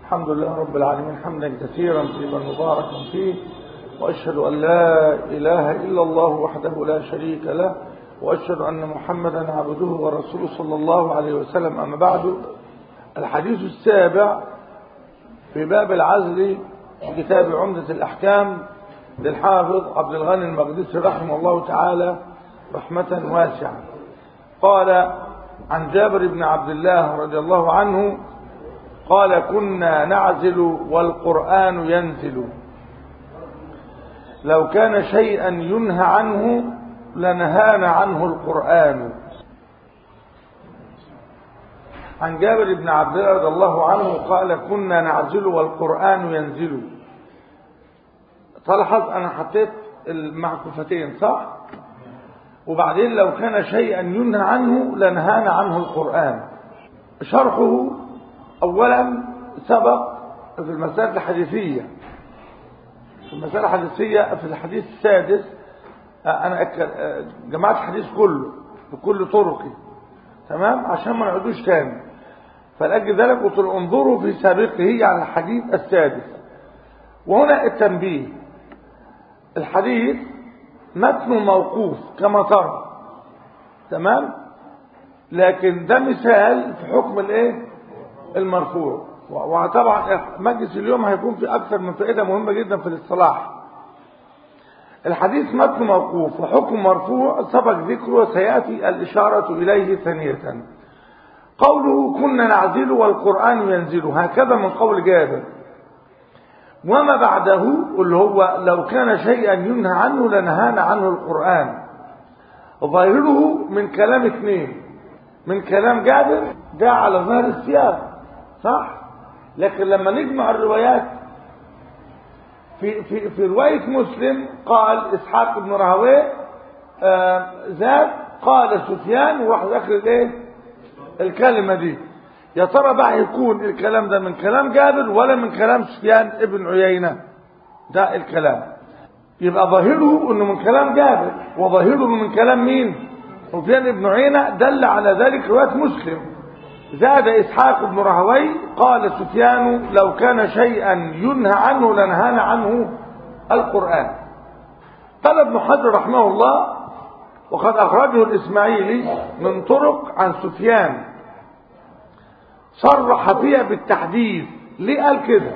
الحمد لله رب العالمين حمدا كثيرا طيبا مباركا فيه وأشهد أن لا إله إلا الله وحده لا شريك له وأشهد أن محمدا عبده ورسوله صلى الله عليه وسلم أما بعد الحديث السابع في باب العزل في كتاب عمدة الأحكام للحافظ عبد الغني المقدسي رحمه الله تعالى رحمة واسعة قال عن جابر بن عبد الله رضي الله عنه قال كنا نعزل والقرآن ينزل لو كان شيئا ينهى عنه لنهانا عنه القرآن عن جابر بن عبد الله رضي الله عنه قال كنا نعزل والقرآن ينزل تلاحظ أنا حطيت المعكوفتين صح وبعدين لو كان شيئا ينهى عنه لنهانا عنه القرآن شرحه أولا سبق في المسائل الحديثية في المسائل الحديثية في الحديث السادس أنا جمعت الحديث كله بكل طرقه تمام عشان ما نعودوش تاني فلأجل ذلك قلت انظروا في سابقه على الحديث السادس وهنا التنبيه الحديث متن موقوف كما ترى تمام لكن ده مثال في حكم الايه المرفوع وطبعا مجلس اليوم هيكون في اكثر من فائده مهمه جدا في الاصطلاح الحديث متن موقوف وحكم مرفوع سبق ذكره وسياتي الاشاره اليه ثانيه قوله كنا نعزل والقران ينزل هكذا من قول جابر وما بعده اللي هو لو كان شيئا ينهى عنه لنهانا عنه القرآن ظاهره من كلام اثنين من كلام جابر ده على ظاهر السياق صح لكن لما نجمع الروايات في في في روايه مسلم قال اسحاق بن راهويه آه زاد قال سفيان وراح ذكر الايه الكلمه دي يا ترى بقى يكون الكلام ده من كلام جابر ولا من كلام سفيان ابن عيينة ده الكلام يبقى ظاهره انه من كلام جابر وظاهره من كلام مين سفيان ابن عيينة دل على ذلك رواية مسلم زاد اسحاق بن رهوي قال سفيان لو كان شيئا ينهى عنه لنهانا عنه القرآن قال ابن حجر رحمه الله وقد أخرجه الإسماعيلي من طرق عن سفيان صرح فيها بالتحديث ليه قال كده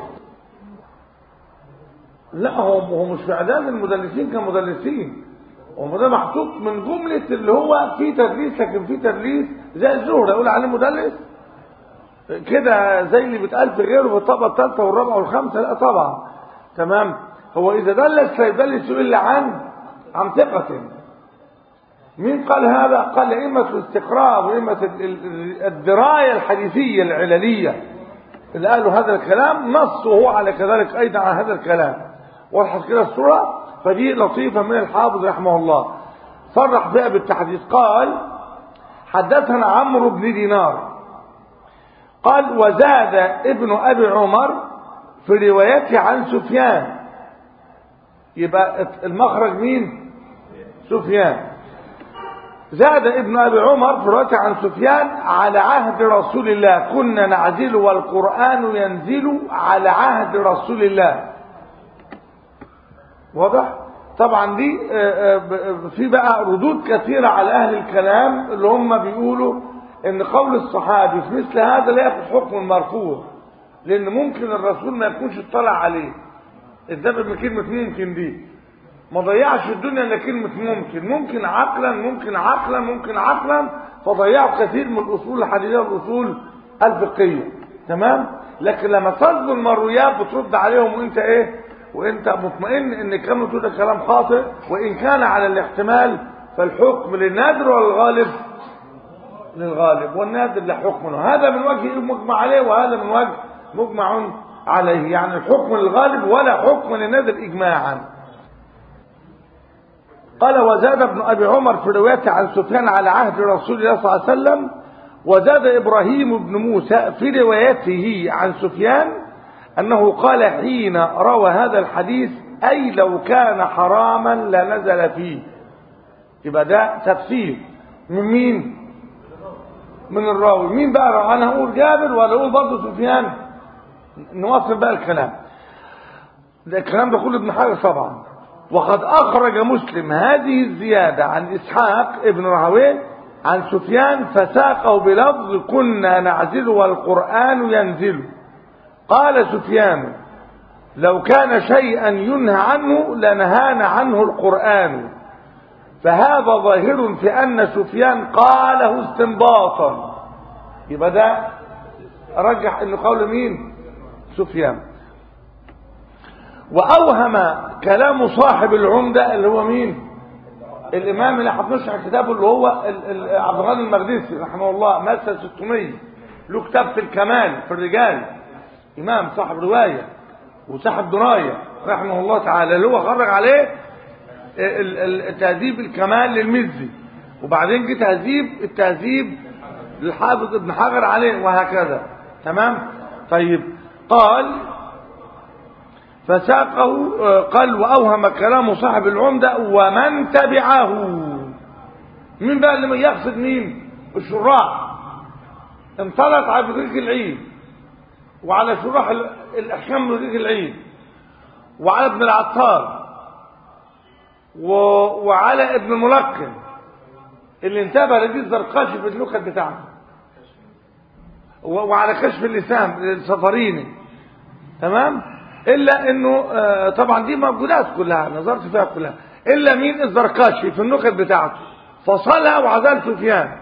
لا هو هو مش في اعداد المدلسين كمدلسين هو ده محطوط من جملة اللي هو في تدليس لكن في تدليس زي الزهر يقول عليه مدلس كده زي اللي بيتقال في غيره في الطبقة الثالثة والرابعة والخامسة لا طبعا تمام هو إذا دلس فيدلس إلا عن عن ثقة مين قال هذا قال أئمة الاستقراء وأئمة الدراية الحديثية العللية اللي قالوا هذا الكلام نص وهو على كذلك أيضا على هذا الكلام وضحت كده الصورة فدي لطيفة من الحافظ رحمه الله صرح بها بالتحديث قال حدثنا عمرو بن دينار قال وزاد ابن أبي عمر في روايته عن سفيان يبقى المخرج مين سفيان زاد ابن ابي عمر في روايه عن سفيان على عهد رسول الله كنا نعزل والقران ينزل على عهد رسول الله واضح طبعا دي في بقى ردود كثيره على اهل الكلام اللي هم بيقولوا ان قول الصحابي في مثل هذا لا ياخذ حكم المرفوع لان ممكن الرسول ما يكونش اطلع عليه الذهب من كلمه ممكن دي ما ضيعش الدنيا الا كلمه ممكن ممكن عقلا ممكن عقلا ممكن عقلا فضيعوا كثير من الاصول الحديثيه والاصول الفقهيه تمام لكن لما تصدر المرويات بترد عليهم وانت ايه وانت مطمئن ان كلام تقول ده كلام خاطئ وان كان على الاحتمال فالحكم للنادر والغالب للغالب والنادر له حكم هذا من وجه مجمع عليه وهذا من وجه مجمع عليه يعني الحكم للغالب ولا حكم للنادر اجماعا قال وزاد ابن أبي عمر في روايته عن سفيان على عهد رسول الله صلى الله عليه وسلم وزاد إبراهيم بن موسى في روايته عن سفيان أنه قال حين روى هذا الحديث أي لو كان حراما لنزل فيه يبقى ده تفسير من مين من الراوي مين بقى انا هقول جابر ولا اقول برضه سفيان نواصل بقى الكلام ده الكلام ده كله ابن حجر طبعا وقد أخرج مسلم هذه الزيادة عن إسحاق ابن راهويه عن سفيان فساقه بلفظ كنا نعزل والقرآن ينزل قال سفيان لو كان شيئا ينهى عنه لنهانا عنه القرآن فهذا ظاهر في أن سفيان قاله استنباطا يبقى ده رجح انه قول مين سفيان واوهم كلام صاحب العمدة اللي هو مين الامام اللي هتنشر كتابه اللي هو عبد الغني المقدسي رحمه الله مثل 600 له كتاب في الكمال في الرجال امام صاحب روايه وصاحب درايه رحمه الله تعالى اللي هو خرج عليه تهذيب الكمال للمزي وبعدين جه تهذيب التهذيب للحافظ ابن حجر عليه وهكذا تمام طيب قال فساقه قال وأوهم كلام صاحب العمدة ومن تبعه مين بقى اللي يقصد مين الشراح انطلق على بدريك العيد وعلى شراح الأحكام بدريك العيد وعلى ابن العطار و... وعلى ابن الملقن اللي انتبه لدي الزرقاشي في النكت بتاعته وعلى كشف اللسان للسفريني تمام الا انه آه طبعا دي موجودات كلها نظرت فيها كلها الا مين الزرقاشي في النكت بتاعته فصلها وعزل سفيان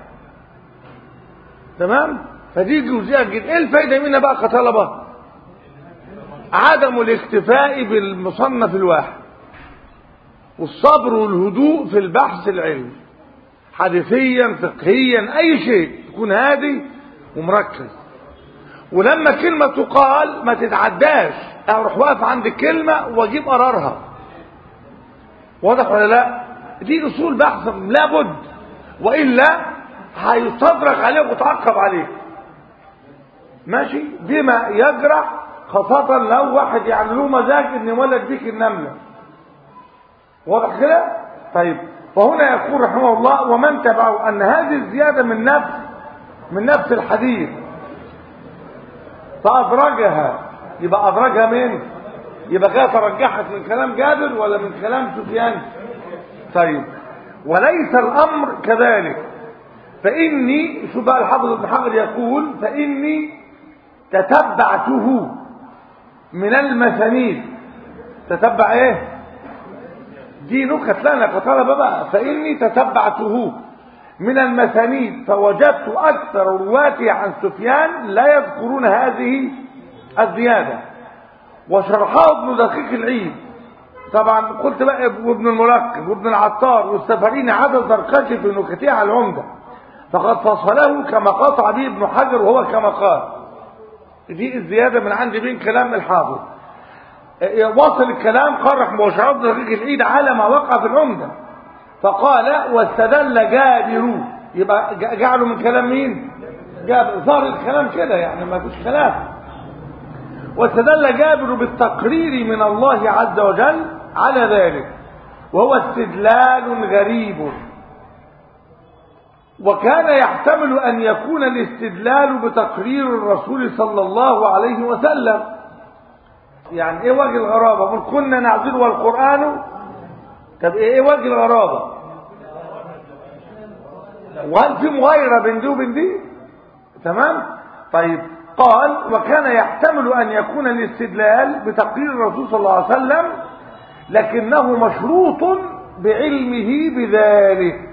تمام فدي جزئيه جدا ايه الفايده منها بقى كطلبه عدم الاكتفاء بالمصنف الواحد والصبر والهدوء في البحث العلمي حديثيا فقهيا اي شيء تكون هادي ومركز ولما كلمة تقال ما تتعداش اروح واقف عند الكلمة واجيب قرارها واضح ولا لا دي اصول بحث لابد والا هيستدرك عليك وتعقب عليك ماشي بما يجرح خاصة لو واحد يعني له مزاج ان يولد بيك النملة واضح كده طيب فهنا يقول رحمه الله ومن تبعه ان هذه الزيادة من نفس من نفس الحديث فأدرجها يبقى أدرجها مين يبقى كده ترجحت من كلام جابر ولا من كلام سفيان طيب وليس الأمر كذلك فإني شو بقى الحافظ ابن حجر يقول فإني تتبعته من المسانيد تتبع ايه دي نكت لنا كطلبة بقى فإني تتبعته من المسانيد فوجدت أكثر رواته عن سفيان لا يذكرون هذه الزيادة وشرحه ابن دقيق العيد طبعا قلت بقى وابن الملقب وابن العطار والسفرين عدد زرقشي في نكتيه على العمدة فقد فصله كما قطع به ابن حجر وهو كما قال دي الزيادة من عند بين كلام الحافظ واصل الكلام قرح مباشرات ابن دقيق العيد على ما وقع في العمده فقال واستدل جابر يبقى جعله من كلام مين جابر ظهر الكلام كده يعني ما فيش خلاف واستدل جابر بالتقرير من الله عز وجل على ذلك وهو استدلال غريب وكان يحتمل أن يكون الاستدلال بتقرير الرسول صلى الله عليه وسلم يعني ايه وجه الغرابة قل كنا نعزل والقرآن طب ايه وجه الغرابة وهل في مغايرة بين دي وبين دي تمام طيب قال وكان يحتمل ان يكون الاستدلال بتقرير الرسول صلى الله عليه وسلم لكنه مشروط بعلمه بذلك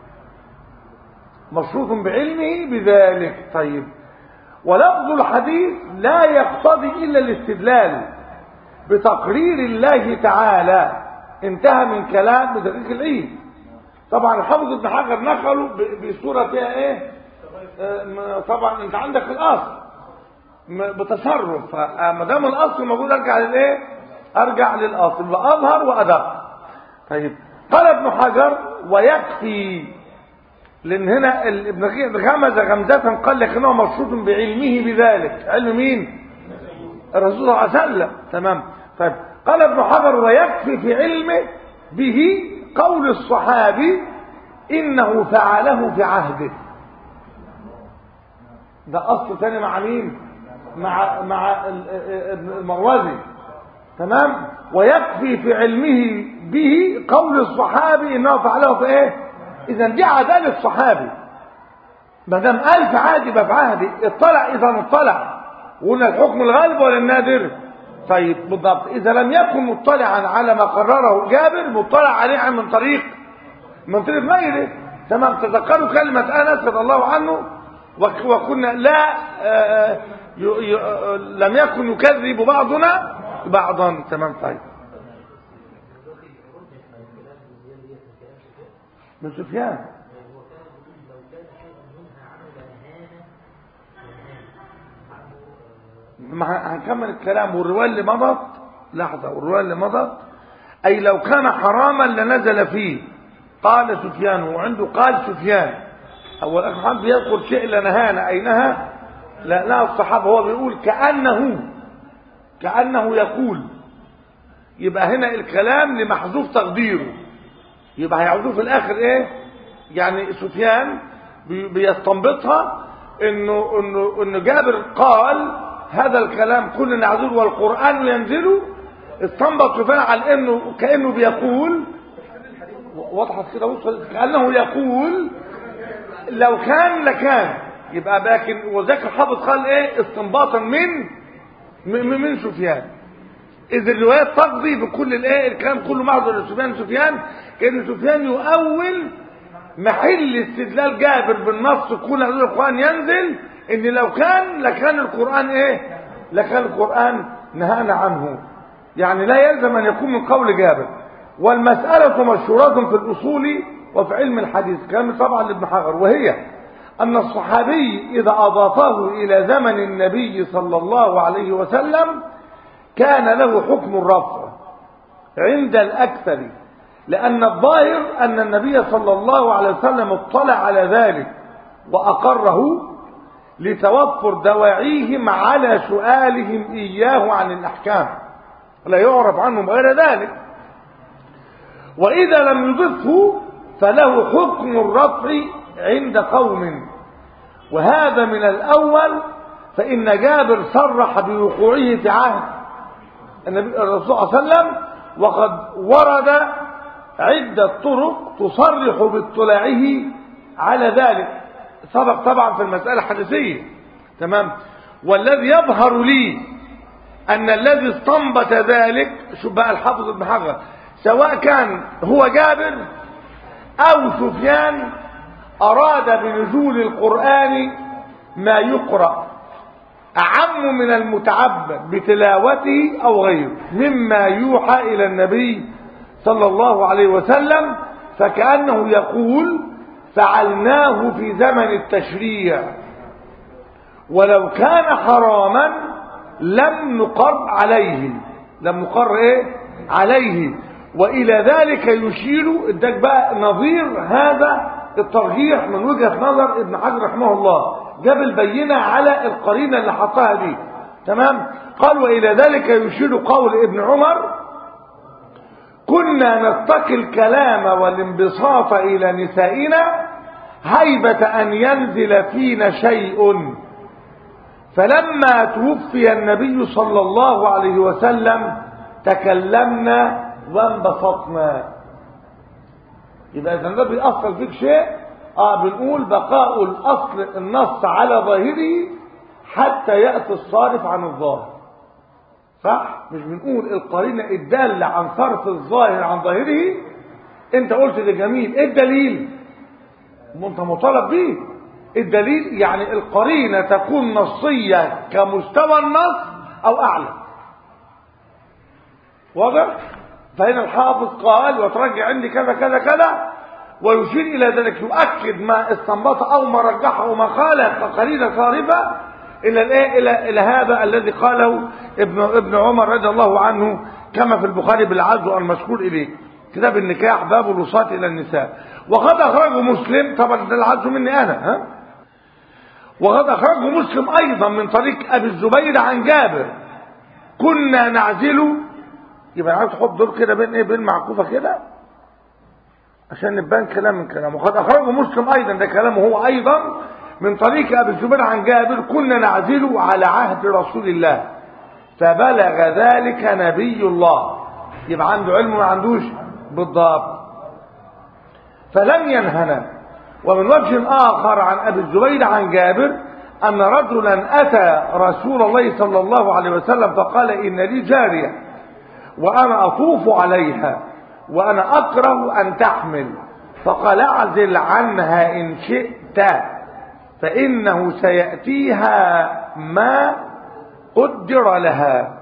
مشروط بعلمه بذلك طيب ولفظ الحديث لا يقتضي الا الاستدلال بتقرير الله تعالى انتهى من كلام بدقيق العيد طبعا الحافظ ابن حجر نقله بصوره فيها ايه اه طبعا انت عندك الاصل بتصرف فما دام الاصل موجود ارجع للايه ارجع للاصل واظهر وادق طيب قال ابن حجر ويكفي لان هنا ابن غمز غمزه قال لك انه مشروط بعلمه بذلك علم مين الرسول صلى الله عليه وسلم تمام طيب قال ابن حجر ويكفي في علمه به قول الصحابي انه فعله في عهده ده اصل تاني مع مين مع مع المروزي تمام ويكفي في علمه به قول الصحابي انه فعله في ايه اذا دي عداله الصحابي ما دام قال في عهدي يبقى في عهدي اطلع اذا اطلع وقلنا الحكم الغالب ولا النادر طيب بالضبط اذا لم يكن مطلعا على ما قرره جابر مطلع عليه من طريق من طريق غيره تمام تذكروا كلمه انس رضي الله عنه وكنا لا آآ آآ لم يكن يكذب بعضنا بعضا تمام طيب من سفيان ما هنكمل الكلام والرواية اللي مضت لحظة والرواية اللي مضت أي لو كان حراما لنزل فيه قال سفيان وعنده قال سفيان أول أخ محمد بيذكر شيء لنهانا أي نهى لا لا الصحابة هو بيقول كأنه كأنه يقول يبقى هنا الكلام لمحذوف تقديره يبقى هيعودوه في الآخر إيه يعني سفيان بيستنبطها إنه إنه إنه جابر قال هذا الكلام كل نعذور والقرآن ينزل استنبط سفيان على إنه كأنه بيقول وضحت كده وصلت كأنه يقول لو كان لكان يبقى لكن وذاك الحافظ قال ايه استنباطا من من, من سفيان اذ الروايات تقضي بكل الايه الكلام كله معذر لسفيان سفيان كان سفيان يؤول محل استدلال جابر بالنص كل هذا القران ينزل ان لو كان لكان القران ايه لكان القران نهانا عنه يعني لا يلزم ان يكون من قول جابر والمساله مشهوره في الاصول وفي علم الحديث كلام طبعا لابن حجر وهي أن الصحابي إذا أضافه إلى زمن النبي صلى الله عليه وسلم كان له حكم الرفع عند الأكثر لأن الظاهر أن النبي صلى الله عليه وسلم اطلع على ذلك وأقره لتوفر دواعيهم على سؤالهم إياه عن الأحكام لا يعرف عنهم غير ذلك وإذا لم يضفه فله حكم الرفع عند قوم وهذا من الأول فإن جابر صرح بوقوعه في عهد النبي الرسول صلى الله عليه وسلم وقد ورد عدة طرق تصرح باطلاعه على ذلك سبق طبعا في المسألة الحديثية تمام والذي يظهر لي أن الذي استنبط ذلك شو بقى الحافظ ابن حجر سواء كان هو جابر أو سفيان أراد بنزول القرآن ما يقرأ أعم من المتعبد بتلاوته أو غيره مما يوحى إلى النبي صلى الله عليه وسلم فكأنه يقول فعلناه في زمن التشريع ولو كان حراما لم نقر عليه لم نقر ايه عليه والى ذلك يشير اداك بقى نظير هذا الترجيح من وجهة نظر ابن حجر رحمه الله جاب البينة على القرينة اللي حطها دي تمام قال وإلى ذلك يشير قول ابن عمر كنا نتقي الكلام والانبساط إلى نسائنا هيبة أن ينزل فينا شيء فلما توفي النبي صلى الله عليه وسلم تكلمنا وانبسطنا يبقى اذا ده بيأثر فيك شيء اه بنقول بقاء الاصل النص على ظاهره حتى يأتي الصارف عن الظاهر صح مش بنقول القرينة الدالة عن صرف الظاهر عن ظاهره انت قلت ده جميل ايه الدليل انت مطالب بيه الدليل يعني القرينة تكون نصية كمستوى النص او اعلى واضح فهنا الحافظ قال وترجع عندي كذا كذا كذا ويشير إلى ذلك يؤكد ما استنبط أو ما رجحه وما قال كقرينة صارفة إلى الإيه إلى إلى هذا الذي قاله ابن ابن عمر رضي الله عنه كما في البخاري بالعزو المشكور إليه كتاب النكاح باب الوصاة إلى النساء وقد أخرجه مسلم طبعا ده العزو مني أنا ها وقد أخرجه مسلم أيضا من طريق أبي الزبير عن جابر كنا نعزل يبقى عايز تحط دول كده بين ايه بين معكوفه كده عشان نبان كلام من كلامه وقد اخرجه مسلم ايضا ده كلامه هو ايضا من طريق ابي الزبير عن جابر كنا نعزل على عهد رسول الله فبلغ ذلك نبي الله يبقى عنده علم ما عندوش بالضبط فلم ينهنا ومن وجه آخر عن أبي الزبير عن جابر أن رجلا أتى رسول الله صلى الله عليه وسلم فقال إن لي جارية وأنا أطوف عليها وأنا أكره أن تحمل فقال اعزل عنها إن شئت فإنه سيأتيها ما قدر لها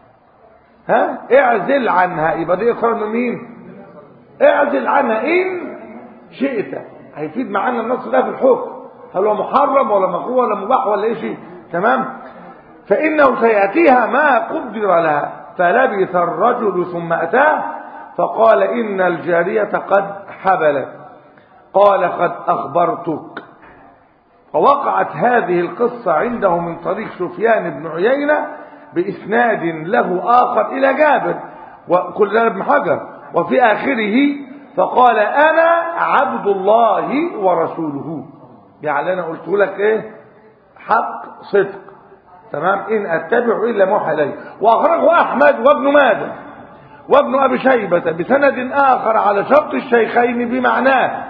ها اعزل عنها يبقى دي اقرار من مين اعزل عنها ان شئت هيفيد معانا النص ده في الحكم هل هو محرم ولا مكروه ولا مباح ولا ايه شيء تمام فانه سياتيها ما قدر لها فلبث الرجل ثم اتاه فقال ان الجاريه قد حبلت قال قد اخبرتك فوقعت هذه القصه عنده من طريق سفيان بن عيينه بإسناد له آخر إلى جابر وكل ذلك ابن حجر وفي آخره فقال أنا عبد الله ورسوله يعني أنا قلت لك إيه حق صدق تمام إن أتبع إلا موحى إليه وأخرجه أحمد وابن ماجه وابن أبي شيبة بسند آخر على شرط الشيخين بمعناه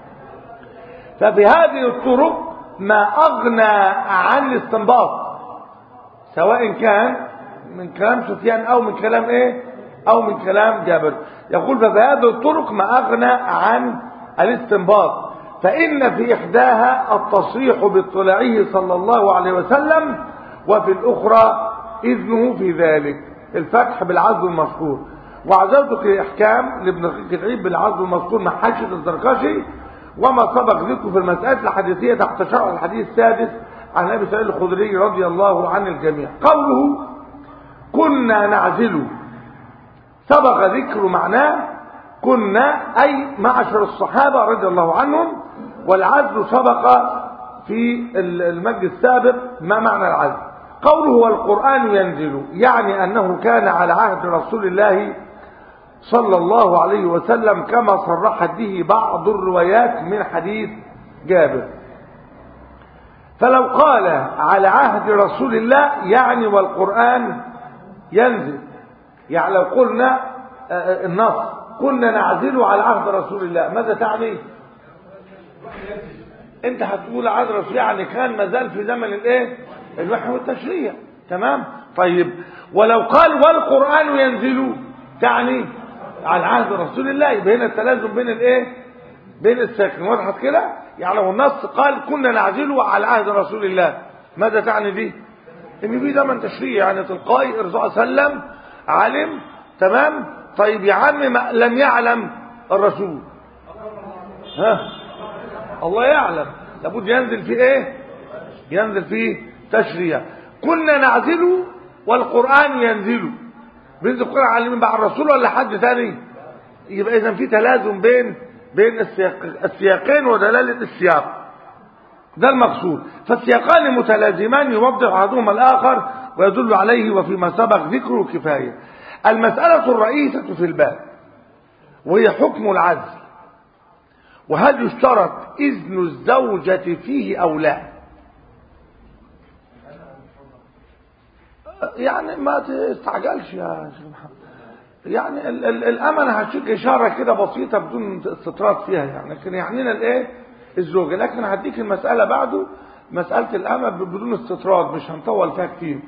ففي هذه الطرق ما أغنى عن الاستنباط سواء كان من كلام سفيان او من كلام ايه او من كلام جابر يقول فبهذه الطرق ما اغنى عن الاستنباط فان في احداها التصريح باطلاعه صلى الله عليه وسلم وفي الاخرى اذنه في ذلك الفتح بالعزل المذكور وعزلت في احكام لابن العيد بالعزل المذكور مع حاشيه الزركشي وما سبق ذكره في المسألة الحديثية تحت شرع الحديث السادس عن ابي سعيد الخدري رضي الله عن الجميع قوله كنا نعزل سبق ذكر معناه كنا اي معشر الصحابه رضي الله عنهم والعزل سبق في المجلس السابق ما معنى العزل قوله والقران ينزل يعني انه كان على عهد رسول الله صلى الله عليه وسلم كما صرحت به بعض الروايات من حديث جابر فلو قال على عهد رسول الله يعني والقرآن ينزل يعني لو قلنا النص كنا نعزله على عهد رسول الله ماذا تعني انت هتقول عهد رسول يعني كان مازال في زمن الايه الوحي والتشريع تمام طيب ولو قال والقرآن ينزل تعني على عهد رسول الله يبقى هنا التلازم بين الايه بين الساكن وضحت كده يعني لو النص قال كنا نعزله على عهد رسول الله ماذا تعني دي ان في زمن تشريع يعني تلقائي الرسول صلى الله عليه وسلم علم تمام طيب يا عم ما لم يعلم الرسول ها الله يعلم لابد ينزل في ايه ينزل في تشريع كنا نعزله والقرآن ينزل بينزل القرآن على مين بقى الرسول ولا حد ثاني يبقى اذا في تلازم بين بين السياق السياقين ودلالة السياق ده المقصود فالسياقان متلازمان يوضح احدهما الاخر ويدل عليه وفيما سبق ذكره كفايه المسألة الرئيسة في الباب وهي حكم العزل وهل يشترط إذن الزوجة فيه أو لا يعني ما تستعجلش يا شيخ محمد يعني ال ال الامل هشيك اشاره كده بسيطه بدون استطراد فيها يعني لكن يعنينا الايه الزوجه لكن هديك المساله بعده مساله الامل بدون استطراد مش هنطول فيها كتير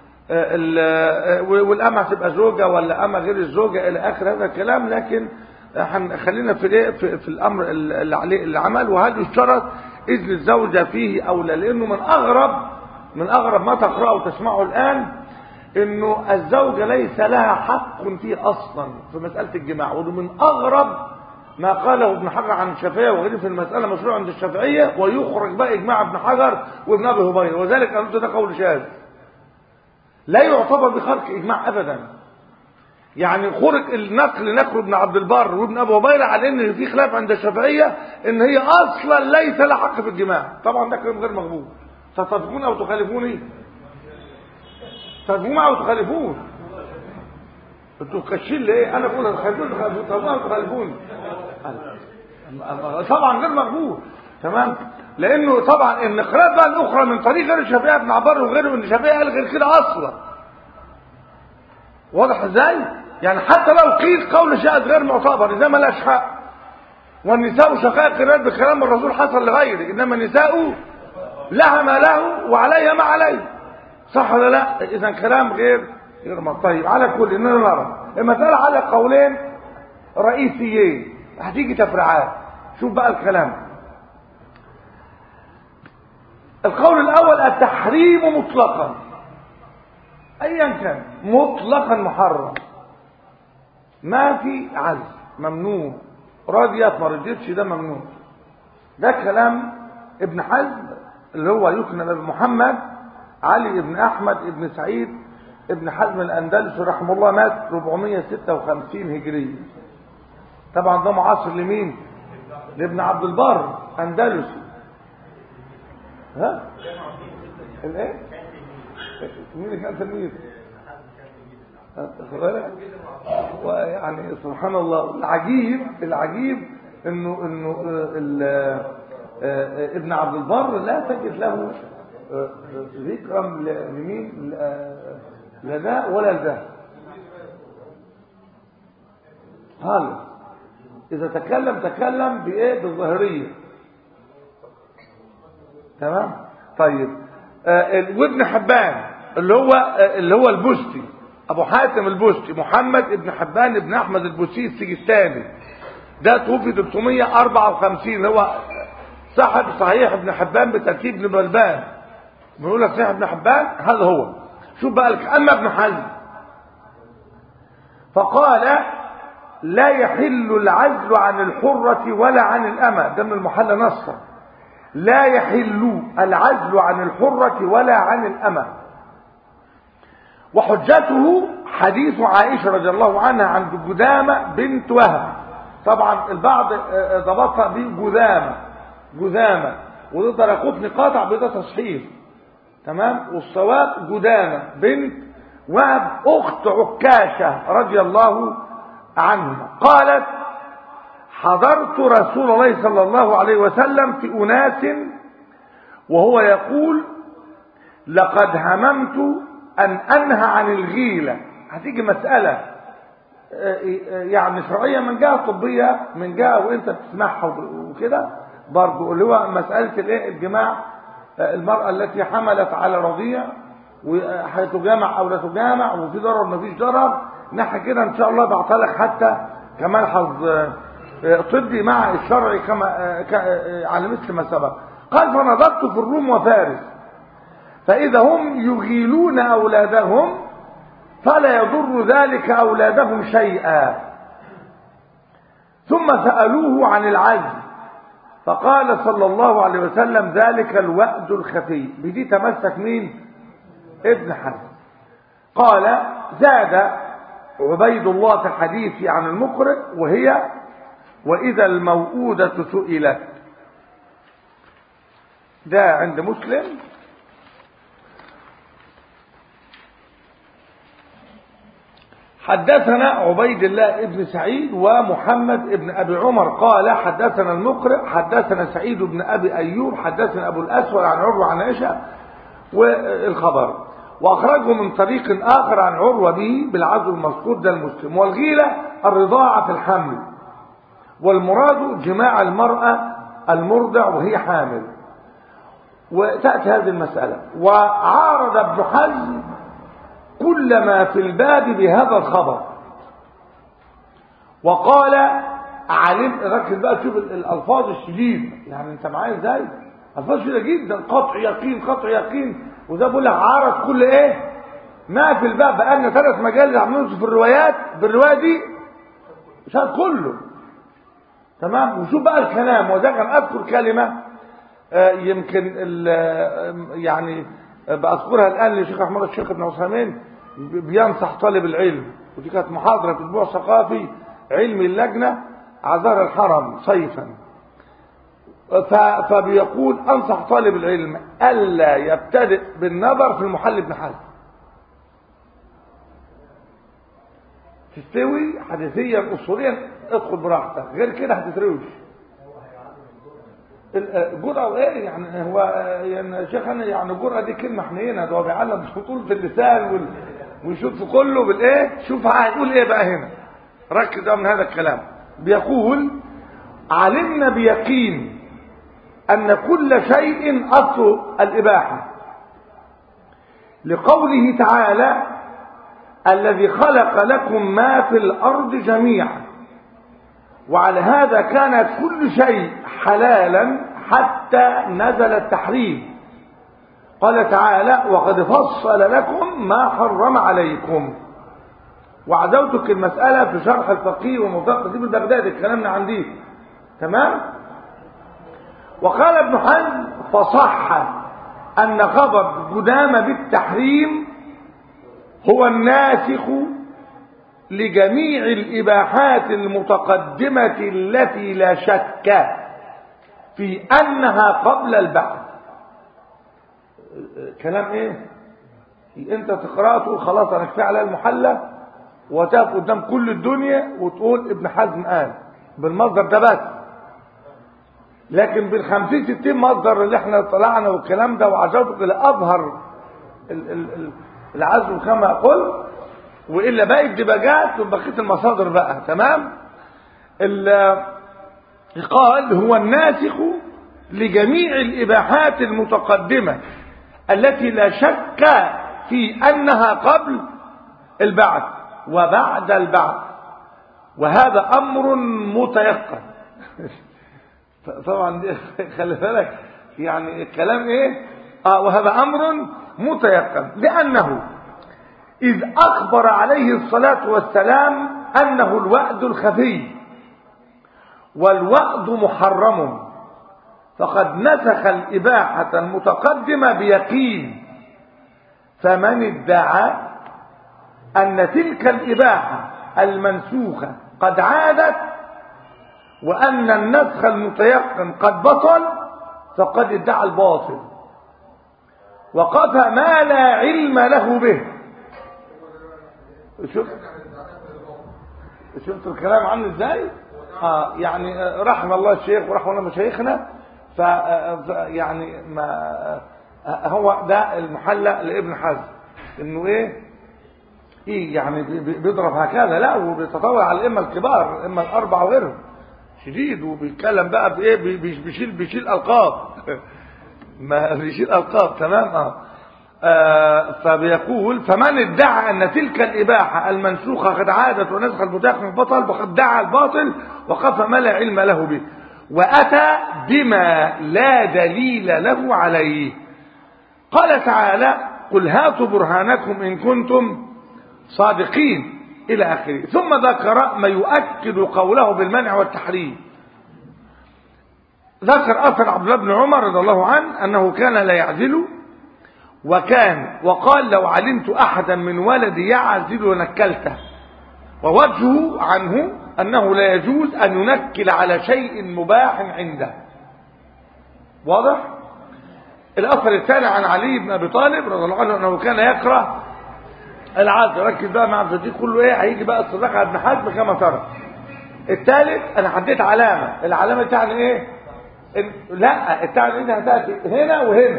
والامه هتبقى زوجه ولا امه غير الزوجه الى اخر هذا الكلام لكن خلينا في الايه في, في الامر اللي عليه العمل وهل يشترط اذن الزوجه فيه او لا لانه من اغرب من اغرب ما تقراه وتسمعه الان انه الزوجه ليس لها حق فيه اصلا في مساله الجماع وده من اغرب ما قاله ابن حجر عن الشافعيه وغيره في المساله مشروع عند الشافعيه ويخرج بقى اجماع ابن حجر وابن ابي هبيره وذلك قالوا ده قول شاذ لا يعتبر بخرق اجماع ابدا يعني خرج النقل نقل ابن عبد البر وابن ابي هبيره على ان في خلاف عند الشافعيه ان هي اصلا ليس لها حق في الجماع طبعا ده كلام غير مقبول تتفقون او تخالفوني تتفقون او تخالفون انتوا كاشين ليه انا بقول تخالفون تخالفون او تخالفون طبعا غير مقبول تمام لانه طبعا النقلات بقى الاخرى من طريق غير الشافعي ابن عبار وغيره ان الشافعي قال غير كده اصلا واضح ازاي يعني حتى لو قيل قول شاهد غير معتبر اذا ما لهاش حق والنساء شقائق الرد بكلام الرسول حصل لغيره انما النساء لها ما له وعليها ما عليه صح ولا لا اذا كلام غير غير ما طيب على كل اننا نرى المساله على قولين رئيسيين هتيجي تفرعات شوف بقى الكلام القول الاول التحريم مطلقا ايا كان مطلقا محرم ما في عزل ممنوع راضيت ما رضيتش ده ممنوع ده كلام ابن حزم اللي هو يكنى محمد علي بن احمد بن سعيد ابن حزم الاندلسي رحمه الله مات 456 هجريه طبعا ده معاصر لمين لابن عبد البر اندلسي ها الايه مين اللي كان تلميذ ويعني سبحان الله العجيب العجيب انه انه ابن عبد البر لا تجد له ذكرا لمين لا ده ولا ده خالص اذا تكلم تكلم بايه بالظاهريه تمام طيب وابن حبان اللي هو اللي هو البستي ابو حاتم البستي محمد ابن حبان ابن احمد البستي السجستاني ده توفي 354 اللي هو صاحب صحيح ابن حبان بترتيب ابن بلبان بيقول لك صحيح ابن حبان هذا هو شوف بقى لك اما ابن حزم فقال لا يحل العزل عن الحرة ولا عن الأمة ده من المحل نصا لا يحل العزل عن الحرة ولا عن الأمة وحجته حديث عائشة رضي الله عنها عن جذامة بنت وهب طبعا البعض ضبطها بجذامة جذامة وده درقوتني قاطع بده تصحيح تمام والصواب جدامة بنت وهب أخت عكاشة رضي الله عنها قالت حضرت رسول الله صلى الله عليه وسلم في أناس وهو يقول لقد هممت أن أنهى عن الغيلة هتيجي مسألة يعني شرعية من جهة طبية من جهة وانت بتسمعها وكده برضه اللي هو مسألة الايه الجماع المرأة التي حملت على رضيع وهتجامع أو لا تجامع وفي ضرر ما فيش ضرر ناحية كده إن شاء الله بعطلك حتى كملحظ طبي مع الشرع كما على مثل ما سبق قال فنظرت في الروم وفارس فإذا هم يغيلون أولادهم فلا يضر ذلك أولادهم شيئا ثم سألوه عن العجز فقال صلى الله عليه وسلم ذلك الوأد الخفي بدي تمسك مين ابن حزم قال زاد عبيد الله في حديثي عن المقرئ وهي وإذا الموؤودة سئلت ده عند مسلم حدثنا عبيد الله ابن سعيد ومحمد ابن أبي عمر قال حدثنا المقرئ حدثنا سعيد بن أبي أيوب حدثنا أبو الأسود عن عروة عن عائشة والخبر وأخرجه من طريق آخر عن عروة به بالعزو المذكور ده المسلم والغيلة الرضاعة في الحمل والمراد جماع المرأة المرضع وهي حامل وتأتي هذه المسألة وعارض ابن حزم كل ما في الباب بهذا الخبر وقال علم ركز بقى تشوف الالفاظ الشديده يعني انت معايا ازاي الفاظ شديده جدا قطع يقين قطع يقين وده بقول لك عرض كل ايه ما في الباب بقى لنا ثلاث مجال عاملين في الروايات بالروايه دي شاد كله تمام وشوف بقى الكلام وده كان اذكر كلمه آه يمكن يعني بأذكرها الآن للشيخ أحمد الشيخ ابن عثيمين بينصح طالب العلم ودي كانت محاضرة في أسبوع ثقافي علمي اللجنة عذار الحرم صيفا فبيقول أنصح طالب العلم ألا يبتدئ بالنظر في المحل ابن حزم تستوي حديثيا أصوليا ادخل براحتك غير كده هتتروش جرأة وايه يعني هو يعني شيخ انا يعني جرأة دي كلمة حنينة ده هو بيعلم بطولة اللسان وال... ويشوف كله بالايه شوف هيقول ايه بقى هنا ركز بقى من هذا الكلام بيقول علمنا بيقين ان كل شيء اصل الاباحة لقوله تعالى الذي خلق لكم ما في الارض جميعا وعلى هذا كان كل شيء حلالا حتى نزل التحريم قال تعالى وقد فصل لكم ما حرم عليكم وعدوتك المسألة في شرح الفقيه وموضوع قديم البغدادي اتكلمنا عن دي تمام وقال ابن حزم فصح أن خبر قدامة بالتحريم هو الناسخ لجميع الإباحات المتقدمة التي لا شك في أنها قبل البعث كلام إيه أنت تقرأ تقول خلاص أنا كفاية على المحلة وتقف قدام كل الدنيا وتقول ابن حزم قال بالمصدر ده بس لكن بالخمسين ستين مصدر اللي احنا طلعنا والكلام ده وعجبتك لأظهر العزم كما قلت والا باقي الدباجات وبقيه المصادر بقى تمام قال هو الناسخ لجميع الاباحات المتقدمه التي لا شك في انها قبل البعث وبعد البعث وهذا امر متيقن طبعا دي خلي بالك يعني الكلام ايه اه وهذا امر متيقن لانه إذ أخبر عليه الصلاة والسلام أنه الوأد الخفي والوأد محرم فقد نسخ الإباحة المتقدمة بيقين فمن ادعى أن تلك الإباحة المنسوخة قد عادت وأن النسخ المتيقن قد بطل فقد ادعى الباطل وقف ما لا علم له به شفت شفت الكلام عنه ازاي اه يعني رحم الله الشيخ ورحم الله مشايخنا ف يعني ما هو ده المحلى لابن حزم انه ايه ايه يعني بيضرب هكذا لا وبيتطاول على الائمه الكبار الائمه الاربعه وغيرهم شديد وبيتكلم بقى بايه بيشيل بيشيل القاب ما بيشيل القاب تمام اه آه فبيقول فمن ادعى ان تلك الاباحه المنسوخه قد عادت ونسخ المتاخر بطل فقد دعا الباطل وقف ما لا علم له به واتى بما لا دليل له عليه قال تعالى قل هاتوا برهانكم ان كنتم صادقين الى اخره ثم ذكر ما يؤكد قوله بالمنع والتحريم ذكر اثر عبد الله بن عمر رضي الله عنه انه كان لا يعزل وكان وقال لو علمت احدا من ولدي يعزل لنكلته ووجهه عنه انه لا يجوز ان ينكل على شيء مباح عنده واضح الاثر الثاني عن علي بن ابي طالب رضي الله عنه انه كان يكره العزل ركز بقى مع الصديق كله ايه هيجي بقى الصداقه ابن حزم كما ترى الثالث انا حددت علامه العلامه تعني ايه لا التعني انها تاتي هنا وهنا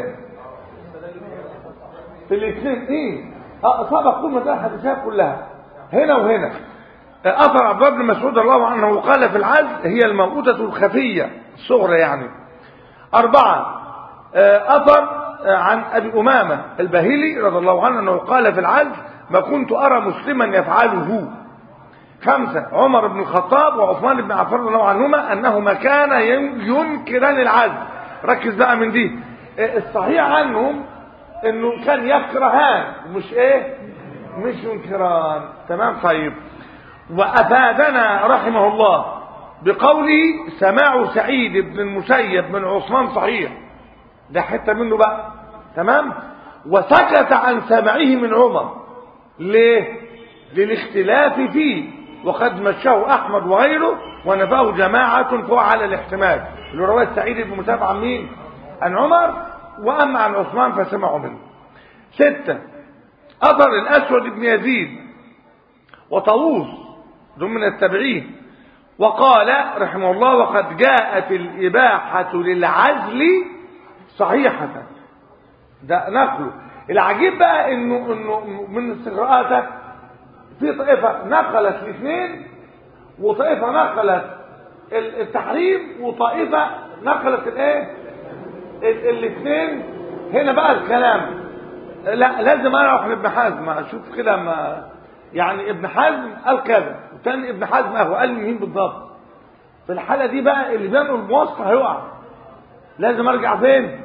في الاثنين ايه اه سبق كل ده الحديثات كلها هنا وهنا اثر عبد الله بن مسعود رضي الله عنه قال في العزل هي الموءودة الخفية الصغرى يعني أربعة أثر عن أبي أمامة البهلي رضي الله عنه أنه قال في العزل ما كنت أرى مسلما يفعله خمسة عمر بن الخطاب وعثمان بن عفان رضي الله عنهما أنهما كانا ينكران العزل ركز بقى من دي الصحيح عنهم انه كان يكرهان مش ايه مش ينكران تمام طيب وافادنا رحمه الله بقوله سماع سعيد بن المسيب من عثمان صحيح ده حته منه بقى تمام وسكت عن سمعه من عمر ليه للاختلاف فيه وقد مشاه احمد وغيره ونفاه جماعه فهو على الاحتمال اللي رواه سعيد بن المسيب عن مين عن عمر واما عن عثمان فسمعوا منه ستة أثر الأسود بن يزيد وطاووس دول من التابعين وقال رحمه الله وقد جاءت الإباحة للعزل صحيحة ده نقله العجيب بقى انه انه من استقراءاتك في طائفة نقلت الاثنين وطائفة نقلت التحريم وطائفة نقلت الايه الاثنين هنا بقى الكلام لا لازم اعرف ابن حزم اشوف كده ما يعني ابن حزم قال كذا وتاني ابن حزم اهو قال مين بالضبط في الحالة دي بقى اللي بينقل المواسطة هيقع لازم ارجع فين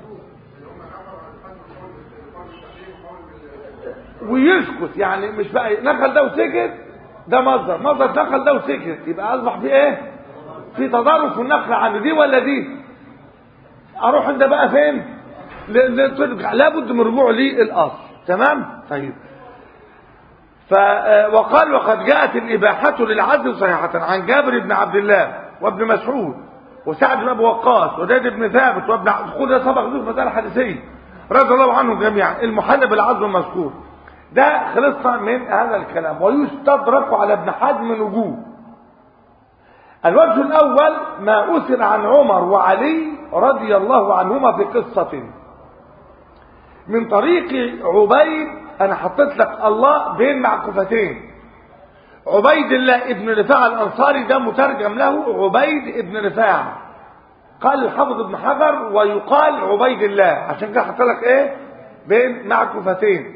ويسكت يعني مش بقى نقل ده وسكت ده مصدر مصدر نقل ده وسكت يبقى اصبح في ايه في تضارب في النقل عن دي ولا دي اروح انت بقى فين لابد من رجوع للاصل تمام طيب ف وقال وقد جاءت الإباحة للعدل صحيحة عن جابر بن عبد الله وابن مسعود وسعد بن أبي وقاص وزيد بن ثابت وابن خذ ده سبق ذو مسألة حديثية رضي الله عنهم جميعا المحل بالعدل المذكور ده خلصنا من هذا الكلام ويستدرك على ابن حزم وجوه الوجه الأول ما أثر عن عمر وعلي رضي الله عنهما في قصة من طريق عبيد أنا حطيت لك الله بين معكوفتين عبيد الله ابن رفاعة الأنصاري ده مترجم له عبيد ابن رفاعة قال الحافظ ابن حجر ويقال عبيد الله عشان كده حط لك ايه بين معكوفتين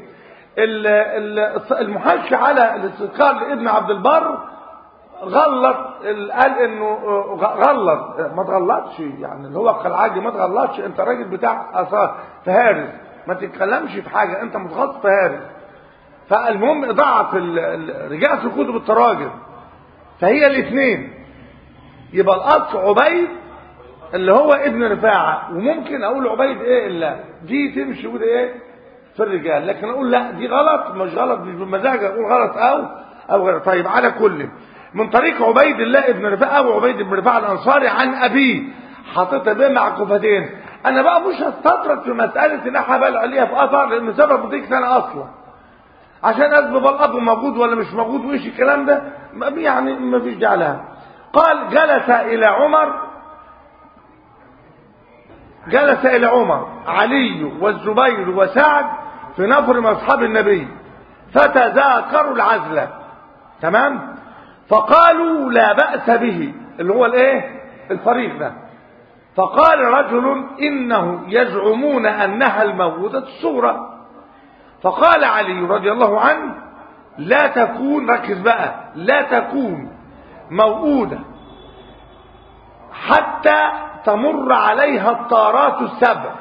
المحش على الاستذكار لابن عبد البر غلط قال انه غلط ما تغلطش يعني اللي هو كالعادي ما تغلطش انت راجل بتاع اثار فهارس ما تتكلمش في حاجه انت متخصص فهارس فالمهم ضعف رجعت في كتب التراجم فهي الاثنين يبقى الاصل عبيد اللي هو ابن رفاعه وممكن اقول عبيد ايه الا دي تمشي وده ايه في الرجال لكن اقول لا دي غلط مش غلط مش بمزاجي اقول غلط او او غير طيب على كل من طريق عبيد الله ابن رفاعه وعبيد بن رفاعه الانصاري عن ابيه حاططها بين معكوفتين انا بقى مش هستطرد في مساله ان احنا بقى عليها في اثر لان سبب ديك سنه اصلا عشان اثبت الاب موجود ولا مش موجود وايش الكلام ده يعني ما فيش داعي لها قال جلس الى عمر جلس الى عمر علي والزبير وسعد في نفر من اصحاب النبي فتذاكروا العزله تمام فقالوا لا باس به اللي هو الايه الفريق ده فقال رجل انه يزعمون انها الموتة الصغرى فقال علي رضي الله عنه لا تكون ركز بقى لا تكون موؤودة حتى تمر عليها الطارات السبع